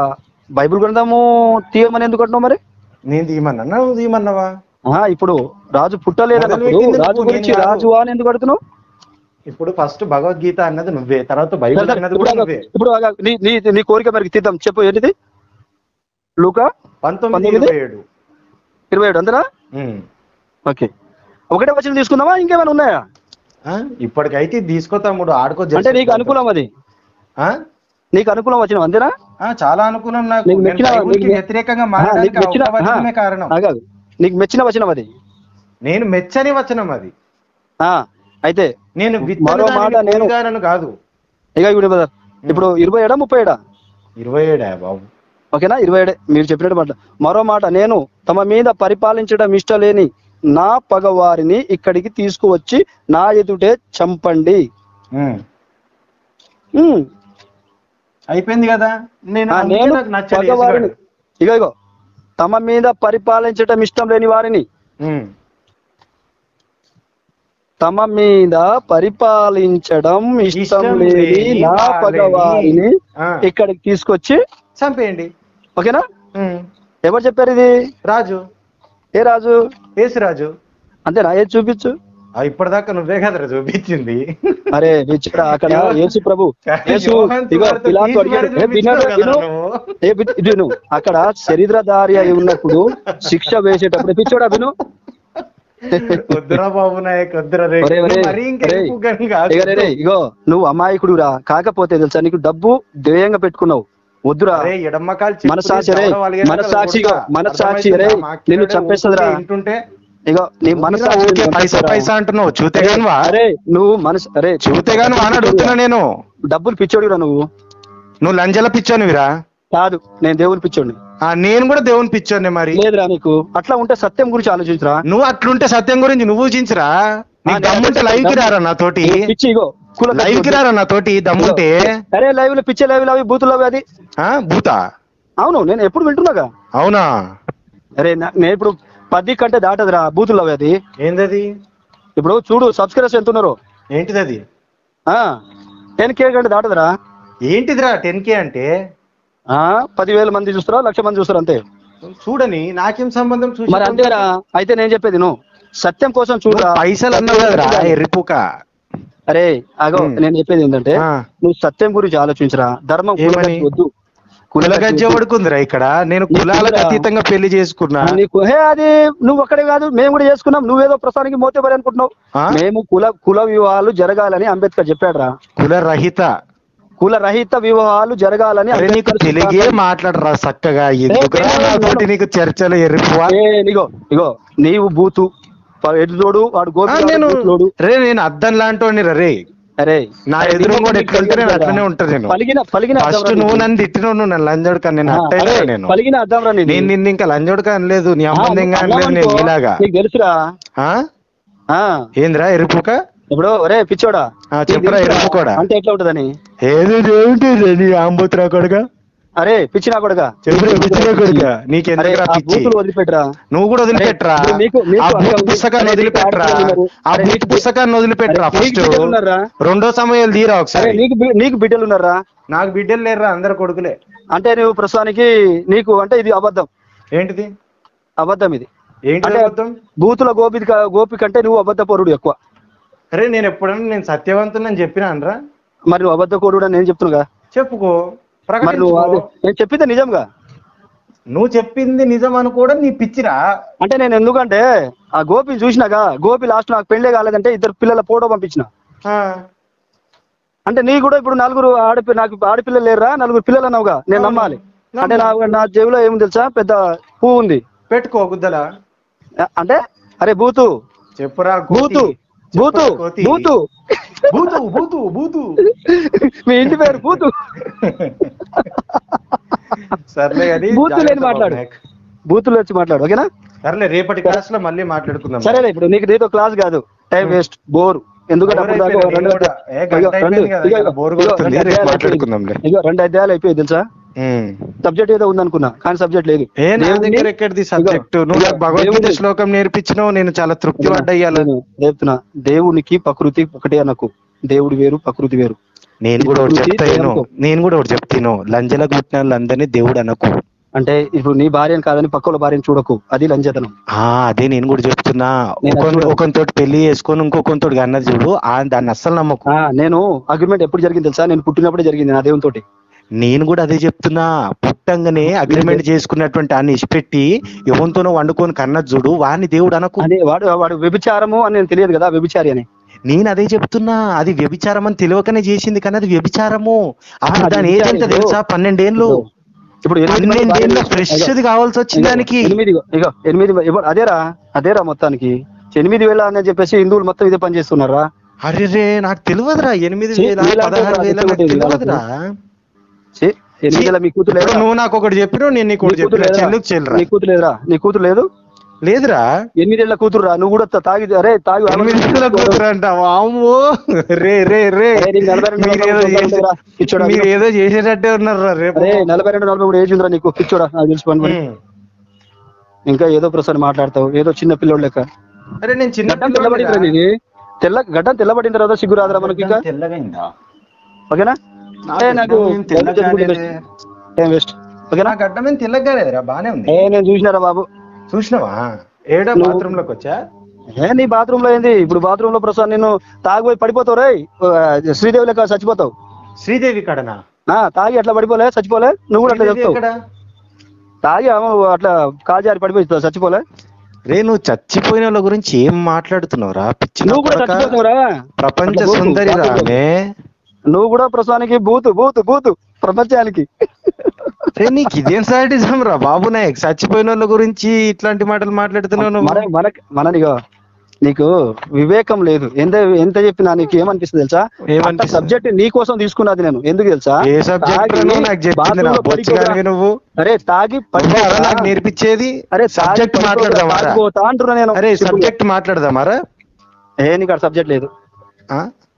బైబిల్ గ్రంథము తీయమని ఎందుకు అంటున్నావు మరి నేను తీయమన్నా నువ్వు తీయమన్నావా ఆ, ఇప్పుడు రాజు పుట్టలేదన్నప్పుడు మొదలుపెట్టింది రాజు నువ్వు, గురించి నేను కాదు. రాజు అని ఎందుకు అడుగుతున్నావు ఇప్పుడు ఫస్ట్ భగవద్గీత అన్నది నువ్వే తర్వాత బైబిల్ సరే, అన్నది ఇప్పుడు కూడా ఆగు, నువ్వే ఇప్పుడు ఆగు, నీ నీ నీ కోరిక మేరకు తీద్దాం చెప్పు ఏంటిది లూకా పంతొమ్మిది పంతొమ్మిది? ఇరవై ఏడు ఇరవై ఏడు అంతేనా ఉమ్. ఓకే ఒకటే వచ్చిన తీసుకుందామా ఇంకేమైనా ఉన్నాయా ఆ? ఇప్పటికైతే ఇది తీసుకో తమ్ముడు ఆడుకో అంటే నీకు అనుకూలం అది ఆ? నీకు అనుకూలం వచ్చిన అంతేనా ఆ, చాలా అనుకూలం నాకు నీకు నేను మెచ్చిన బైబిల్కి నీకు- వ్యతిరేకంగా ఆ, మారడానికి నీకు మెచ్చిన ఆ వచనమే కారణం ఆ, కాదు నీకు మెచ్చిన వచనం అది నేను మెచ్చని వచనం అది ఆ, అయితే నేను మరో మాట నేను- విత్తనను కాదు ఇక ఇప్పుడు బ్రదర్ ఇప్పుడు ఇరవై ఏడా ముప్పై ఏడా ఇరవై ఏడా బాబు ఓకేనా ఇరవై ఏడే మీరు చెప్పినట్టు మాట మరో మాట నేను తమ మీద పరిపాలించడం ఇష్టలేని నా పగవారిని ఇక్కడికి తీసుకువచ్చి నా ఎదుటే చంపండి ఉమ్. ఉమ్. అయిపోయింది కదా నేను ఆ, అందుకే నేను నాకు నచ్చలేదు పగవారిని యేసుగాడు. ఇగో ఇగో తమ మీద పరిపాలించటం ఇష్టం లేని వారిని ఉమ్. తమ మీద పరిపాలించడం ఇష్టం ఇష్టం లేని లేని నా వారిని. పగవారిని ఆ. ఇక్కడికి తీసుకొచ్చి చంపేయండి ఓకేనా ఉమ్. ఎవరు చెప్పారు ఇది రాజు ఏ రాజు ఏసు రాజు అంతేనా ఏది చూపించు ఆ, ఇప్పటిదాకా నువ్వే కదరా చూపించింది అరే ఇక్కడ అక్కడ యోహన్- యేసు ప్రభు యేసు యోహాన్ ఇగో సువార్త పిలాతు తీసి అడిగాడు మరి ఏ వినడు, చూపించావు విను. కదరా నువ్వు. ఏ వి- ఇది విను అక్కడ శరీరధారి అయి ఉన్నప్పుడు శిక్ష వేసేటప్పుడు పిచ్చోడా విను వద్దురా బాబు నాయక్ వద్దురా రే ఒరే, ఒరే, నువ్వు మరీ ఇంకా ఒరే. ఎక్కువ గని కాదు. ఇగో రే, రే, ఇగో నువ్వు అమాయకుడు రా కాకపోతే తెలుసా నీకు డబ్బు ధ్యేయంగా పెట్టుకున్నావు వద్దురా అరే, ఎడమ కాలు చెప్పుకుని మనసాక్షి రే, దవడ వాళ్ళకి మనసాక్షిగా, కొడతా. మనసాక్షి రే, అర్థమవుతుందా? మాకు నిన్ను ఇక్కడ చంపేస్తుందిరా. ఊరికే ఇంటుంటే ఇగో నీ మనసాక్షి ఊరికే పైసా పైసా అంటున్నావు చూతేగానివా అరే నువ్వు మనసు అరే చూతేగాని అని అడుగుతున్నా నేను డబ్బులు పిచ్చోడిరా నువ్వు నువ్వు లంజల పిచ్చోనివిరా కాదు నేను దేవుని పిచ్చోడిని ఆ నేను కూడా దేవుని పిచ్చోనే మరి లేదురా నీకు అట్లా ఉంటే సత్యం గురించి ఆలోచించరా నువ్వు అట్లుంటే సత్యం గురించి నువ్వు ఊహించరా నీకు ఆ, దమ్ముంటే నేను- లైవ్ కి రారా నాతోటి పిచ్చి ఇగో కుల లైవ్ కి రారా నాతోటి దమ్ముంటే అరే లైవ్ లో పిచ్చే లైవ్ లో అవి బూతులు అవి అది ఆ భూత అవును నేను ఎప్పుడు వింటున్నాగా అవునా అరే నా- నేను ఇప్పుడు పది కంటే దాటదురా బూతులు అవి అది ఏందది ఇప్పుడు చూడు సబ్స్క్రైబర్స్ ఎంత ఉన్నారు ఏంటిది అది టెన్ కే కంటే దాటదురా ఏంటిదిరా టెన్ కే అంటే ఆ, పదివేల మంది చూస్తారా లక్ష మంది చూస్తారు అంతే చూడని నాకేం సంబంధం చూసి మరి అంతేరా అయితే నేను చెప్పేది నువ్వు సత్యం కోసం చూడరా నువ్వు పైసలు అన్నావు కదరా ఎర్రిపుక అరే అగో ఉమ్. నేను చెప్పేది ఏంటంటే ఆ. నువ్వు సత్యం గురించి ఆలోచించరా ధర్మం ఏమని? కులగజ్జి వద్దు కుల కులగజ్జి గజ్జె వద్దు. పడుకుందిరా ఇక్కడ నేను నీకు కులాలకు కూడా- అతీతంగా పెళ్లి చేసుకున్నా నీకు హే అది నువ్వు ఒక్కడే కాదు మేము కూడా చేసుకున్నాం నువ్వేదో ప్రస్తుతానికి మోతేబరి అనుకుంటున్నావు ఆ? మేము కుల కుల వివాహాలు జరగాలని అంబేద్కర్ చెప్పాడురా కుల రహిత కుల రహిత వివాహాలు జరగాలని అరే నీకు అంబేద్కర్ తెలుగే సిద్ధాంతం- మాట్లాడరా చక్కగా ఎందుకురా ఏ, నాతోటి నీకు చర్చలు ఎర్రిపువా ఏ, ఇగో ఇగో నీవు బూతు ప- ఎదురోడు వాడు ఆ, గోపి నేను బూతులోడు. రే నేను అద్దం లాంటి రే అరే నా అరే, ఎదురు నీకు కూడా నీకు ఎట్లుంటే నేను తెలియదు అట్లనే కదా. ఉంటా నేను. పలిగిన పలిగిన ఫస్ట్ అర్థం రా నువ్వు నీకు. నన్ను తిట్టినావు నువ్వు నన్ను లంజోడు కానీ నేను ఆ, అట్టయినా అరే, నేను పలిగిన అర్థం రా నీది. నేను నిన్ను ఇంకా లంజోడు అనలేదు నీ ఆ, అమ్మంది నువ్వు అనలేదు నేను అన్నావనుకో, నీలాగా నీకు తెలుసురా ఆ? ఆ, ఏందిరా ఎరుపుక ఇప్పుడు ఒరే పిచ్చోడా ఆ, నీకు చెప్పురా, తెలుసురా? ఎరుపు కూడా. అంటే ఎట్లా ఉంటదని ఏది ఏమిటి నీ ఆంబోతురా కొడుగా అరే పిచ్చినా కొడుగా చెప్పురా పిచ్చిరా కొడుగా అరే నీకెందుకురా ఆ పిచ్చి బూతులు వదిలిపెట్టరా నువ్వు కూడా వదిలిపెట్టరా అరే, మీకు- మీకు ఆ అక్కడ బూత్ ఉంది. పుస్తకాన్ని అరే, వదిలిపెట్టరా మీకు ఆడపిల్లలు ఆ అరే, బూత్ మీకు- పుస్తకాన్ని వదిలిపెట్టరా అరే, నీకు ఫస్ట్ బిడ్డలు ఉన్నారా? రెండో సమయాలు తీరా అరే ఒకసారి నీకు బి- నీకు బిడ్డలు ఉన్నారా నాకు బిడ్డలు లేరురా అందరు కొడుకులే అంటే నువ్వు ప్రస్తుతానికి నీకు అంటే ఇది అబద్ధం ఏంటిది అబద్ధం ఇది ఏంటి అంటే అబద్ధం బూతుల గోపి గోపి కంటే నువ్వు అబద్ధ పౌరుడు ఎక్కువ అరే నేను ఎప్పుడన్నా నేను సత్యవంతుని చెప్పినా అనరా మరి నువ్వు అబద్ధ కోరుడు అని నేను చెప్తున్నా చెప్పుకో మరి నువ్వు ప్రకటించుకో అదే- నేను చెప్పింది నిజంగా నువ్వు చెప్పింది నిజం అనుకోవడం నీ పిచ్చిరా అంటే నేను ఎందుకంటే ఆ గోపిని చూసినాక గోపి లాస్ట్ నాకు పెళ్ళే కాలేదంటే ఇద్దరు పిల్లల ఫోటో పంపించిన ఆ, అంటే నీ కూడా ఇప్పుడు నలుగురు ఆడపి నాకు ఆడపిల్లలు లేరా నలుగురు పిల్లలు అన్నావుగా నేను నమ్మాలి అంటే నా నా జేబులో ఏముంది తెలుసా పెద్ద పువ్వు ఉంది పెట్టుకో గుద్దలా ఆ, అంటే అరే బూతు చెప్పురా కోతి. బూతు బూతు చెప్పురా కోతి. బూతు బూతు బూతు బూతు మీ ఇంటి పేరు బూతు సర్లే కానీ బూతు లేని జాగ్రత్త మాట్లాడు. బాబు. బూతులు వచ్చి మాట్లాడు ఓకేనా సర్లే రేపటి క్లాస్ లో మళ్ళీ మాట్లాడుకుందాం సరేలే ఇప్పుడు నీకు నీతో క్లాస్ కాదు టైం వేస్ట్ బోర్ ఎందుకంటే అప్పుడు దాకా బోర్ రెండు అయిపోయింది, నేను కూడా. ఏ, గంట ఇగో, అయిపోయింది రెండు- కదా, ఇగో, ఇక బోర్ ఇగో, కొడుతుంది, రెండు రేపు అధ్యాయాలు మాట్లాడుకుందాంలే. అయిపోయింది. ఇగో రెండు అధ్యాయాలు అయిపోయి తెలుసా ఉమ్. సబ్జెక్ట్ ఏదో ఉందనుకున్నా కానీ సబ్జెక్ట్ లేదు ఏ నా దేవుణ్ణి- దగ్గర ఎక్కడిది సబ్జెక్ట్ ఇగో, నువ్వు ఇగో, నాకు భగవద్గీత దేవుణ్ణి- శ్లోకం నేర్పించినావు నేను చాలా తృప్తి పడ్డా ఇయ్యాల నేను చెప్తున్నా దేవునికి ప్రకృతి ఒకటే అనకు దేవుడు వేరు ప్రకృతి వేరు నేను కూడా ఒకటి ప్రకృతి చెప్తాను దేవుడు. నేను కూడా ఒకటి చెప్తాను లంజలకు పుట్టిన వాళ్ళందరినీ దేవుడు అనకు అంటే ఇప్పుడు నీ భార్యను కాదని పక్కల భార్యను చూడకు అది లంచతనం ఆ అదే నేను కూడా చెప్తున్నా నేను ఒక అసలు- ఒకరితోటి పెళ్లి చేసుకొని ఇంకొకరితోటి అన్నది చూడు ఆ దాన్ని అస్సలు నమ్మకు ఆ, నేను అగ్రిమెంట్ ఎప్పుడు జరిగింది తెలుసా నేను పుట్టినప్పుడే జరిగింది నా దేవుని తోటి నేను కూడా అదే చెప్తున్నా పుట్టంగానే అగ్రిమెంట్ చేసుకున్నటువంటి అన్ని ఇచ్చిపెట్టి ఎవరితోనో వండుకొని కన్నది చూడు వాడిని దేవుడు అనకు అని వాడు వాడు వ్యభిచారము అని నేను తెలియదు కదా వ్యభిచారి అని నేను అదే చెప్తున్నా అది వ్యభిచారం అని తెలియకనే చేసింది కానీ అది వ్యభిచారము అప్పుడు అది దాని ఏజ్ ఎంత వ్యభిచారం. తెలుసా పన్నెండేళ్ళు ఇప్పుడు ఎనిమిది మంది పన్నెండేళ్ళు భార్యలు- ఫ్రెష్ ఇగో, కావాల్సి వచ్చింది ఇగో, దానికి ఎనిమిది ఇగో, ఇగో ఎనిమిది ఇవ్వ- అదేరా అదేరా మొత్తానికి ఎనిమిది వేల అని చెప్పేసి హిందువులు మొత్తం ఇదే పని చేస్తున్నారా అరే రే నాకు తెలియదురా ఎనిమిది ఛీ, వేల నీలాంటి పదహారు వాడు వేల నాకు తెచ్చుకుంటే తెలియదురా ఛీ, ఎనిమిది వేల మీ కూతురు ఇప్పుడు లేదురా? నువ్వు నాకు ఒకటి చెప్పినావు నేను నీకు నీ ఒకటి కూతురు చెప్పిన లేదురా? చెల్లుకు చెల్లరా నీ కూతురు లేదురా నీ కూతురు లేదు లేదురా ఎనిమిదేళ్ల కూతురు రా నువ్వు కూడా తా- తాగి అరే తాగి ఎనిమిది వేల కూతురు అంట వామ్మో రే రే రే అరే, నీకు నలభై రెండు మీరు ఏదో నలభై చేసే- ఉందిరా, పిచ్చోడా. మీరు ఏదో చేసేటట్టే ఉన్నారా రేపు అరే నలభై రెండు నలభై మూడు ఏజ్ ఉందిరా నీకు పిచ్చోడా నాకు తెలిసి పని పని. ఉమ్. ఇంకా ఏదో ప్రసాద్ మాట్లాడతావు ఏదో చిన్న పిల్లోడు లెక్క అరే నేను చిన్న గడ్డం తెల్లబడిందిరా నీది తెల్ల గడ్డం తెల్లబడిన తర్వాత సిగ్గు రాదురా మనకి ఇంకా తెల్లగైందా ఓకేనా ఏ నాకు ఏం తెల్లగానే టైం వేస్ట్ ఓకేనా నా గడ్డం ఏం తెల్లగాలేదురా బానే ఉంది ఏ నేను చూసినారా బాబు చూసినావా ఏడో నువ్వు- బాత్రూమ్ లోకి వచ్చా ఏ నీ బాత్రూమ్ లో ఏంది ఇప్పుడు బాత్రూమ్ లో ప్రసాద్ నేను తాగిపోయి పడిపోతావు రే శ్రీదేవి లెక్క చచ్చిపోతావు శ్రీదేవి కడనా ఆ తాగి అట్లా పడిపోలే చచ్చిపోలే నువ్వు కూడా అట్లా శ్రీదేవి చెప్తావు ఎక్కడ? తాగి ఆమె అట్లా కాజారి పడిపోయి చచ్చిపోలే రే నువ్వు చచ్చిపోయిన వాళ్ళ గురించి ఏం మాట్లాడుతున్నావురా పిచ్చి నువ్వు కూడా చచ్చిపోతావురా ప్రపంచ అట్లా పోతు, సుందరి పోతు. రానే నువ్వు కూడా ప్రస్తుతానికి బూతు బూతు బూతు ప్రపంచానికి రే నీకు ఇదేం సాటిజం రా బాబు నాయక్ చచ్చిపోయిన వాళ్ళ గురించి ఇట్లాంటి మాటలు మాట్లాడుతున్నావు నువ్వు మన మన మననిగో నీకు వివేకం లేదు ఎంత ఎంత చెప్పినా నీకు ఏమనిపిస్తుంది తెలుసా ఏమనిపిస్తుంది? సబ్జెక్ట్ నీ కోసం తీసుకున్నది నేను ఎందుకు తెలుసా ఏ సబ్జెక్ట్ తాగి నాకు చెప్పింది bathroom నా లో బొచ్చుగానివి పడిపోరా. నువ్వు అరే తాగి నువ్వా పడిపోరా. నాకు నేర్పించేది అరే సబ్జెక్ట్ మాట్లాడదామా రా? తాగిపోతా అంటున్నా నేను అరే Simple గా. సబ్జెక్ట్ మాట్లాడదామారా ఏ నీకు సబ్జెక్ట్ లేదు ఆ?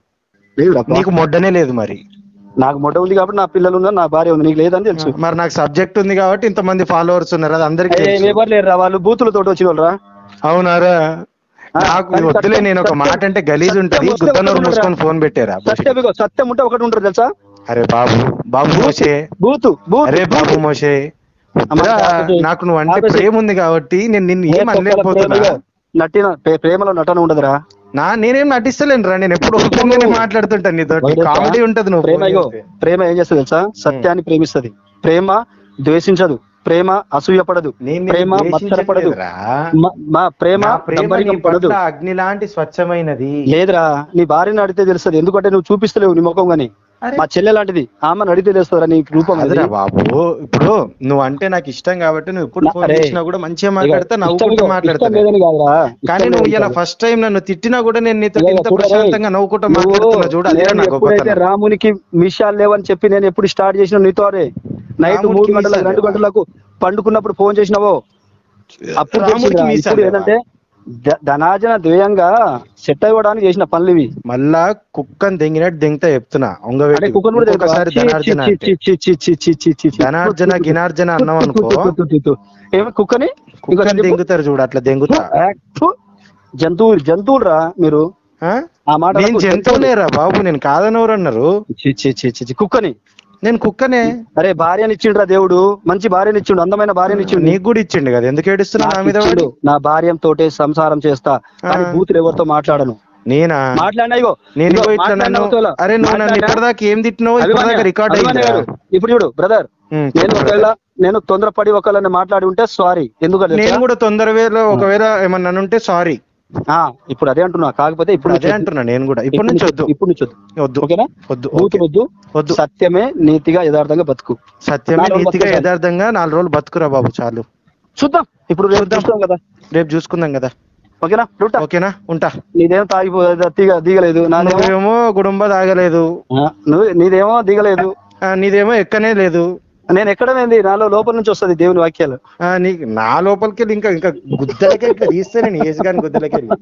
లేదు అబ్బా. నీకు మొడ్డనే లేదు మరి నాకు మొట్ట ఉంది కాబట్టి నా పిల్లలు ఉన్నారు నా భార్య ఉంది నీకు లేదని తెలుసు మరి నాకు సబ్జెక్ట్ ఉంది కాబట్టి ఇంతమంది ఫాలోవర్స్ ఉన్నారు అది అందరికి ఏ, ఎవరు లేరు రా వాళ్ళు బూతుల తోటి వచ్చిన వాళ్ళు రా అవునారా ఆ, నాకు కానీ వద్దులే సత్యం- నేను ఒక సత్యం- మాట అంటే గలీజ్ ఉంటది సత్యం వస్తే గుద్దనూరు ఒకటి మూసుకొని ఉండరా? ఫోన్ పెట్టారా సత్యం ఇగో, సత్యం ఉంటే ఒకటి ఉంటారు తెలుసా అరే బాబు బాబు మోసే బూతు బూతు అరే బాబు మోసే అమ్మ, వద్దురా, ఆపేసి. నాకు నువ్వు అంటే ఆపేసి. ప్రేమ ఉంది కాబట్టి నేను నిన్ను ఏ ఏం తొక్కల అనలేకపోతున్నా ప్రేమ ఇగో, నటిన ప్రే- ప్రేమలో నటన ఉండదురా నా నేనేం నటిస్తలేను రా నేను ఎప్పుడు ఓపెన్గానే మాట్లాడుతుంటాను నీతో వైరస్ కామెడీ ఉంటది నువ్వు ప్రేమ phone ఇగో చేస్తే. ప్రేమ ఏం చేస్తుంది తెలుసా సత్యాన్ని ప్రేమిస్తది ప్రేమ ద్వేషించదు ప్రేమ అసూయపడదు నేను నిన్ను ప్రేమ మత్సరపడదు ద్వేషించట్లేదురా. మ- మా ప్రేమ నా ప్రేమ దంభరికం నీ పడదు పట్ల అగ్ని లాంటి స్వచ్ఛమైనది లేదురా నీ భార్యని అడిగితే తెలుస్తుంది ఎందుకంటే నువ్వు చూపిస్తలేవు నీ ముఖం గాని అరే. మా చెల్లె లాంటిది ఆమెను అడిగితే తెలుస్తుందిరా నీ రూపం అది. అదిరా బాబు ఇప్పుడు నువ్వు అంటే నాకు ఇష్టం కాబట్టి నువ్వు ఇప్పుడు నా- ఫోన్ అరే. చేసినా కూడా మంచిగా ఇగో, మాట్లాడతా ఇష్టం నవ్వుకుంటూ ఇగో, మాట్లాడతా ఇష్టం లేదని కాదురా కానీ ఇష్టం నువ్వు లేదని ఇలా కాదు. ఫస్ట్ టైం నన్ను తిట్టినా కూడా నేను నీతో ఇగో, ఇంత చూడరా, ప్రశాంతంగా నవ్వుకుంటూ నువ్వు మాట్లాడుతున్నా చూడు అదే నేను నా ఎప్పుడైతే గొప్పతనం రామునికి మిషాలు లేవని చెప్పి నేను ఎప్పుడు స్టార్ట్ చేసిన నీతో అరే నైట్ రామునికి మూడు గంటలకు మీసాలు రెండు లేవా? గంటలకు పండుకున్నప్పుడు ఫోన్ చేసినావో అప్పుడు రాముడికి తెలిసిందిరా. మీసాలు ఇప్పుడు లేవా? ఏంటంటే ద- ధనార్జన ద్వేయంగా సెట్ అవ్వడానికి చేసిన పనులు ఇవి మళ్ళా కుక్కని దెంగినట్టు దెంగతా చెప్తున్నా అంటే ఒంగవేటి కుక్కను కూడా ఒకసారి తెలుసా? ధనార్జన చి, అంటే. చి, చి, చి, చి, చి, చి, చి. ధనార్జన గినార్జన అన్నాం అనుకో తు, తు, తు, తు, తు. ఏమి కుక్కని ఇంకో కుక్కని చెప్పు. దెంగుతారు చూడు అట్లా దెంగుతా ఆ, ఫు. జంతువులు జంతువులు రా మీరు ఆ? ఆ మాట నేను అనకు. జంతువులేరా బాబు నేను కాదనెవరు అన్నారు చి, చి, చి, చి, చి. కుక్కని నేను కుక్కనే అరే భార్యని ఇచ్చిండ్రా దేవుడు మంచి భార్యని ఇచ్చిండు అందమైన భార్యని ఇచ్చిండు నీకు కూడా ఇచ్చిండు కదా ఎందుకు ఏడుస్తున్నా నా నాకు మీద ఇచ్చిండు. వాడి నా భార్యం తోటే సంసారం చేస్తా కానీ ఆ. బూతులు ఎవరితో మాట్లాడను నేనా మాట్లాడినా ఇగో నేను ఇగో, ఇగో ఇట్లా మాట్లాడిన నన్ను అవతల. అరే నువ్వు నన్ను మాట్లాడినా? ఇప్పటిదాకా ఏం తిట్టినావు అభిమాన్య, ఇప్పటిదాకా రికార్డ్ అభిమాన్య అయిందా గారు, ఇప్పుడు చూడు బ్రదర్ ఉమ్, నేను చెప్పు ఒకవేళ నేను తొందరపడి ఒకళ్ళని మాట్లాడి ఉంటే సారీ ఎందుకంటే నేను కూడా తొందర వేలో ఒకవేళ ఏమన్నా ఉంటే సారీ ఆ, ఇప్పుడు అదే అంటున్నా కాకపోతే ఇప్పుడు ఇప్పుడు అదే అంటున్నా నేను కూడా ఇప్పటి నుంచి వద్దు ఇప్పుడు నుంచి వద్దు వద్దు ఓకేనా వద్దు బూతులు ఓకే. వద్దు వద్దు సత్యమే నీతిగా యథార్థంగా బతుకు సత్యమే నాలుగు రోజులు నీతిగా బతుకుతాను. యథార్థంగా నాలుగు రోజులు బతుకురా బాబు చాలు చూద్దాం ఇప్పుడు రేపు చూద్దాం. చూస్తాం కదా రేపు చూసుకుందాం కదా ఓకేనా ఉంటా ఓకేనా ఉంటా నీదేమో తాగిపో దిగ దిగలేదు నాదేమో నువ్వేమో గుడుంబ తాగలేదు ఆ, నువ్వు నీదేమో దిగలేదు ఆ, నీదేమో ఎక్కనే లేదు నేను ఎక్కడమేంది నాలో లోపల నుంచి వస్తది దేవుని వాక్యాలు ఆ, నీ నా లోపలికి వెళ్ళి ఇంకా ఇంకా గుద్దలకి ఇట్లా తీస్తే నేను ఏసు గాని గుద్దలకి వెళ్ళి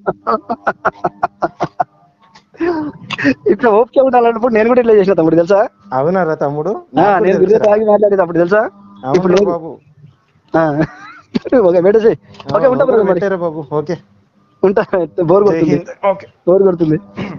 ఇట్లా ఓపిక ఉండాలన్నప్పుడు నేను కూడా ఇట్లా చేసిన తమ్ముడు తెలుసా అవునారా తమ్ముడు ఆ, నాకు కూడా నేను బిర్యానీ తెలుసురా. తాగి మాట్లాడేది తెలుసా ఇప్పుడు అవునురా లేదు. బాబు ఆ. ఓకే పెట్టేసి ఓకే ఉంటా ఆ, బ్రదర్ మరి పెట్టారా బాబు ఓకే ఉంటా బోర్ జై కొడుతుంది హింద్ ఓకే బోర్ కొడుతుంది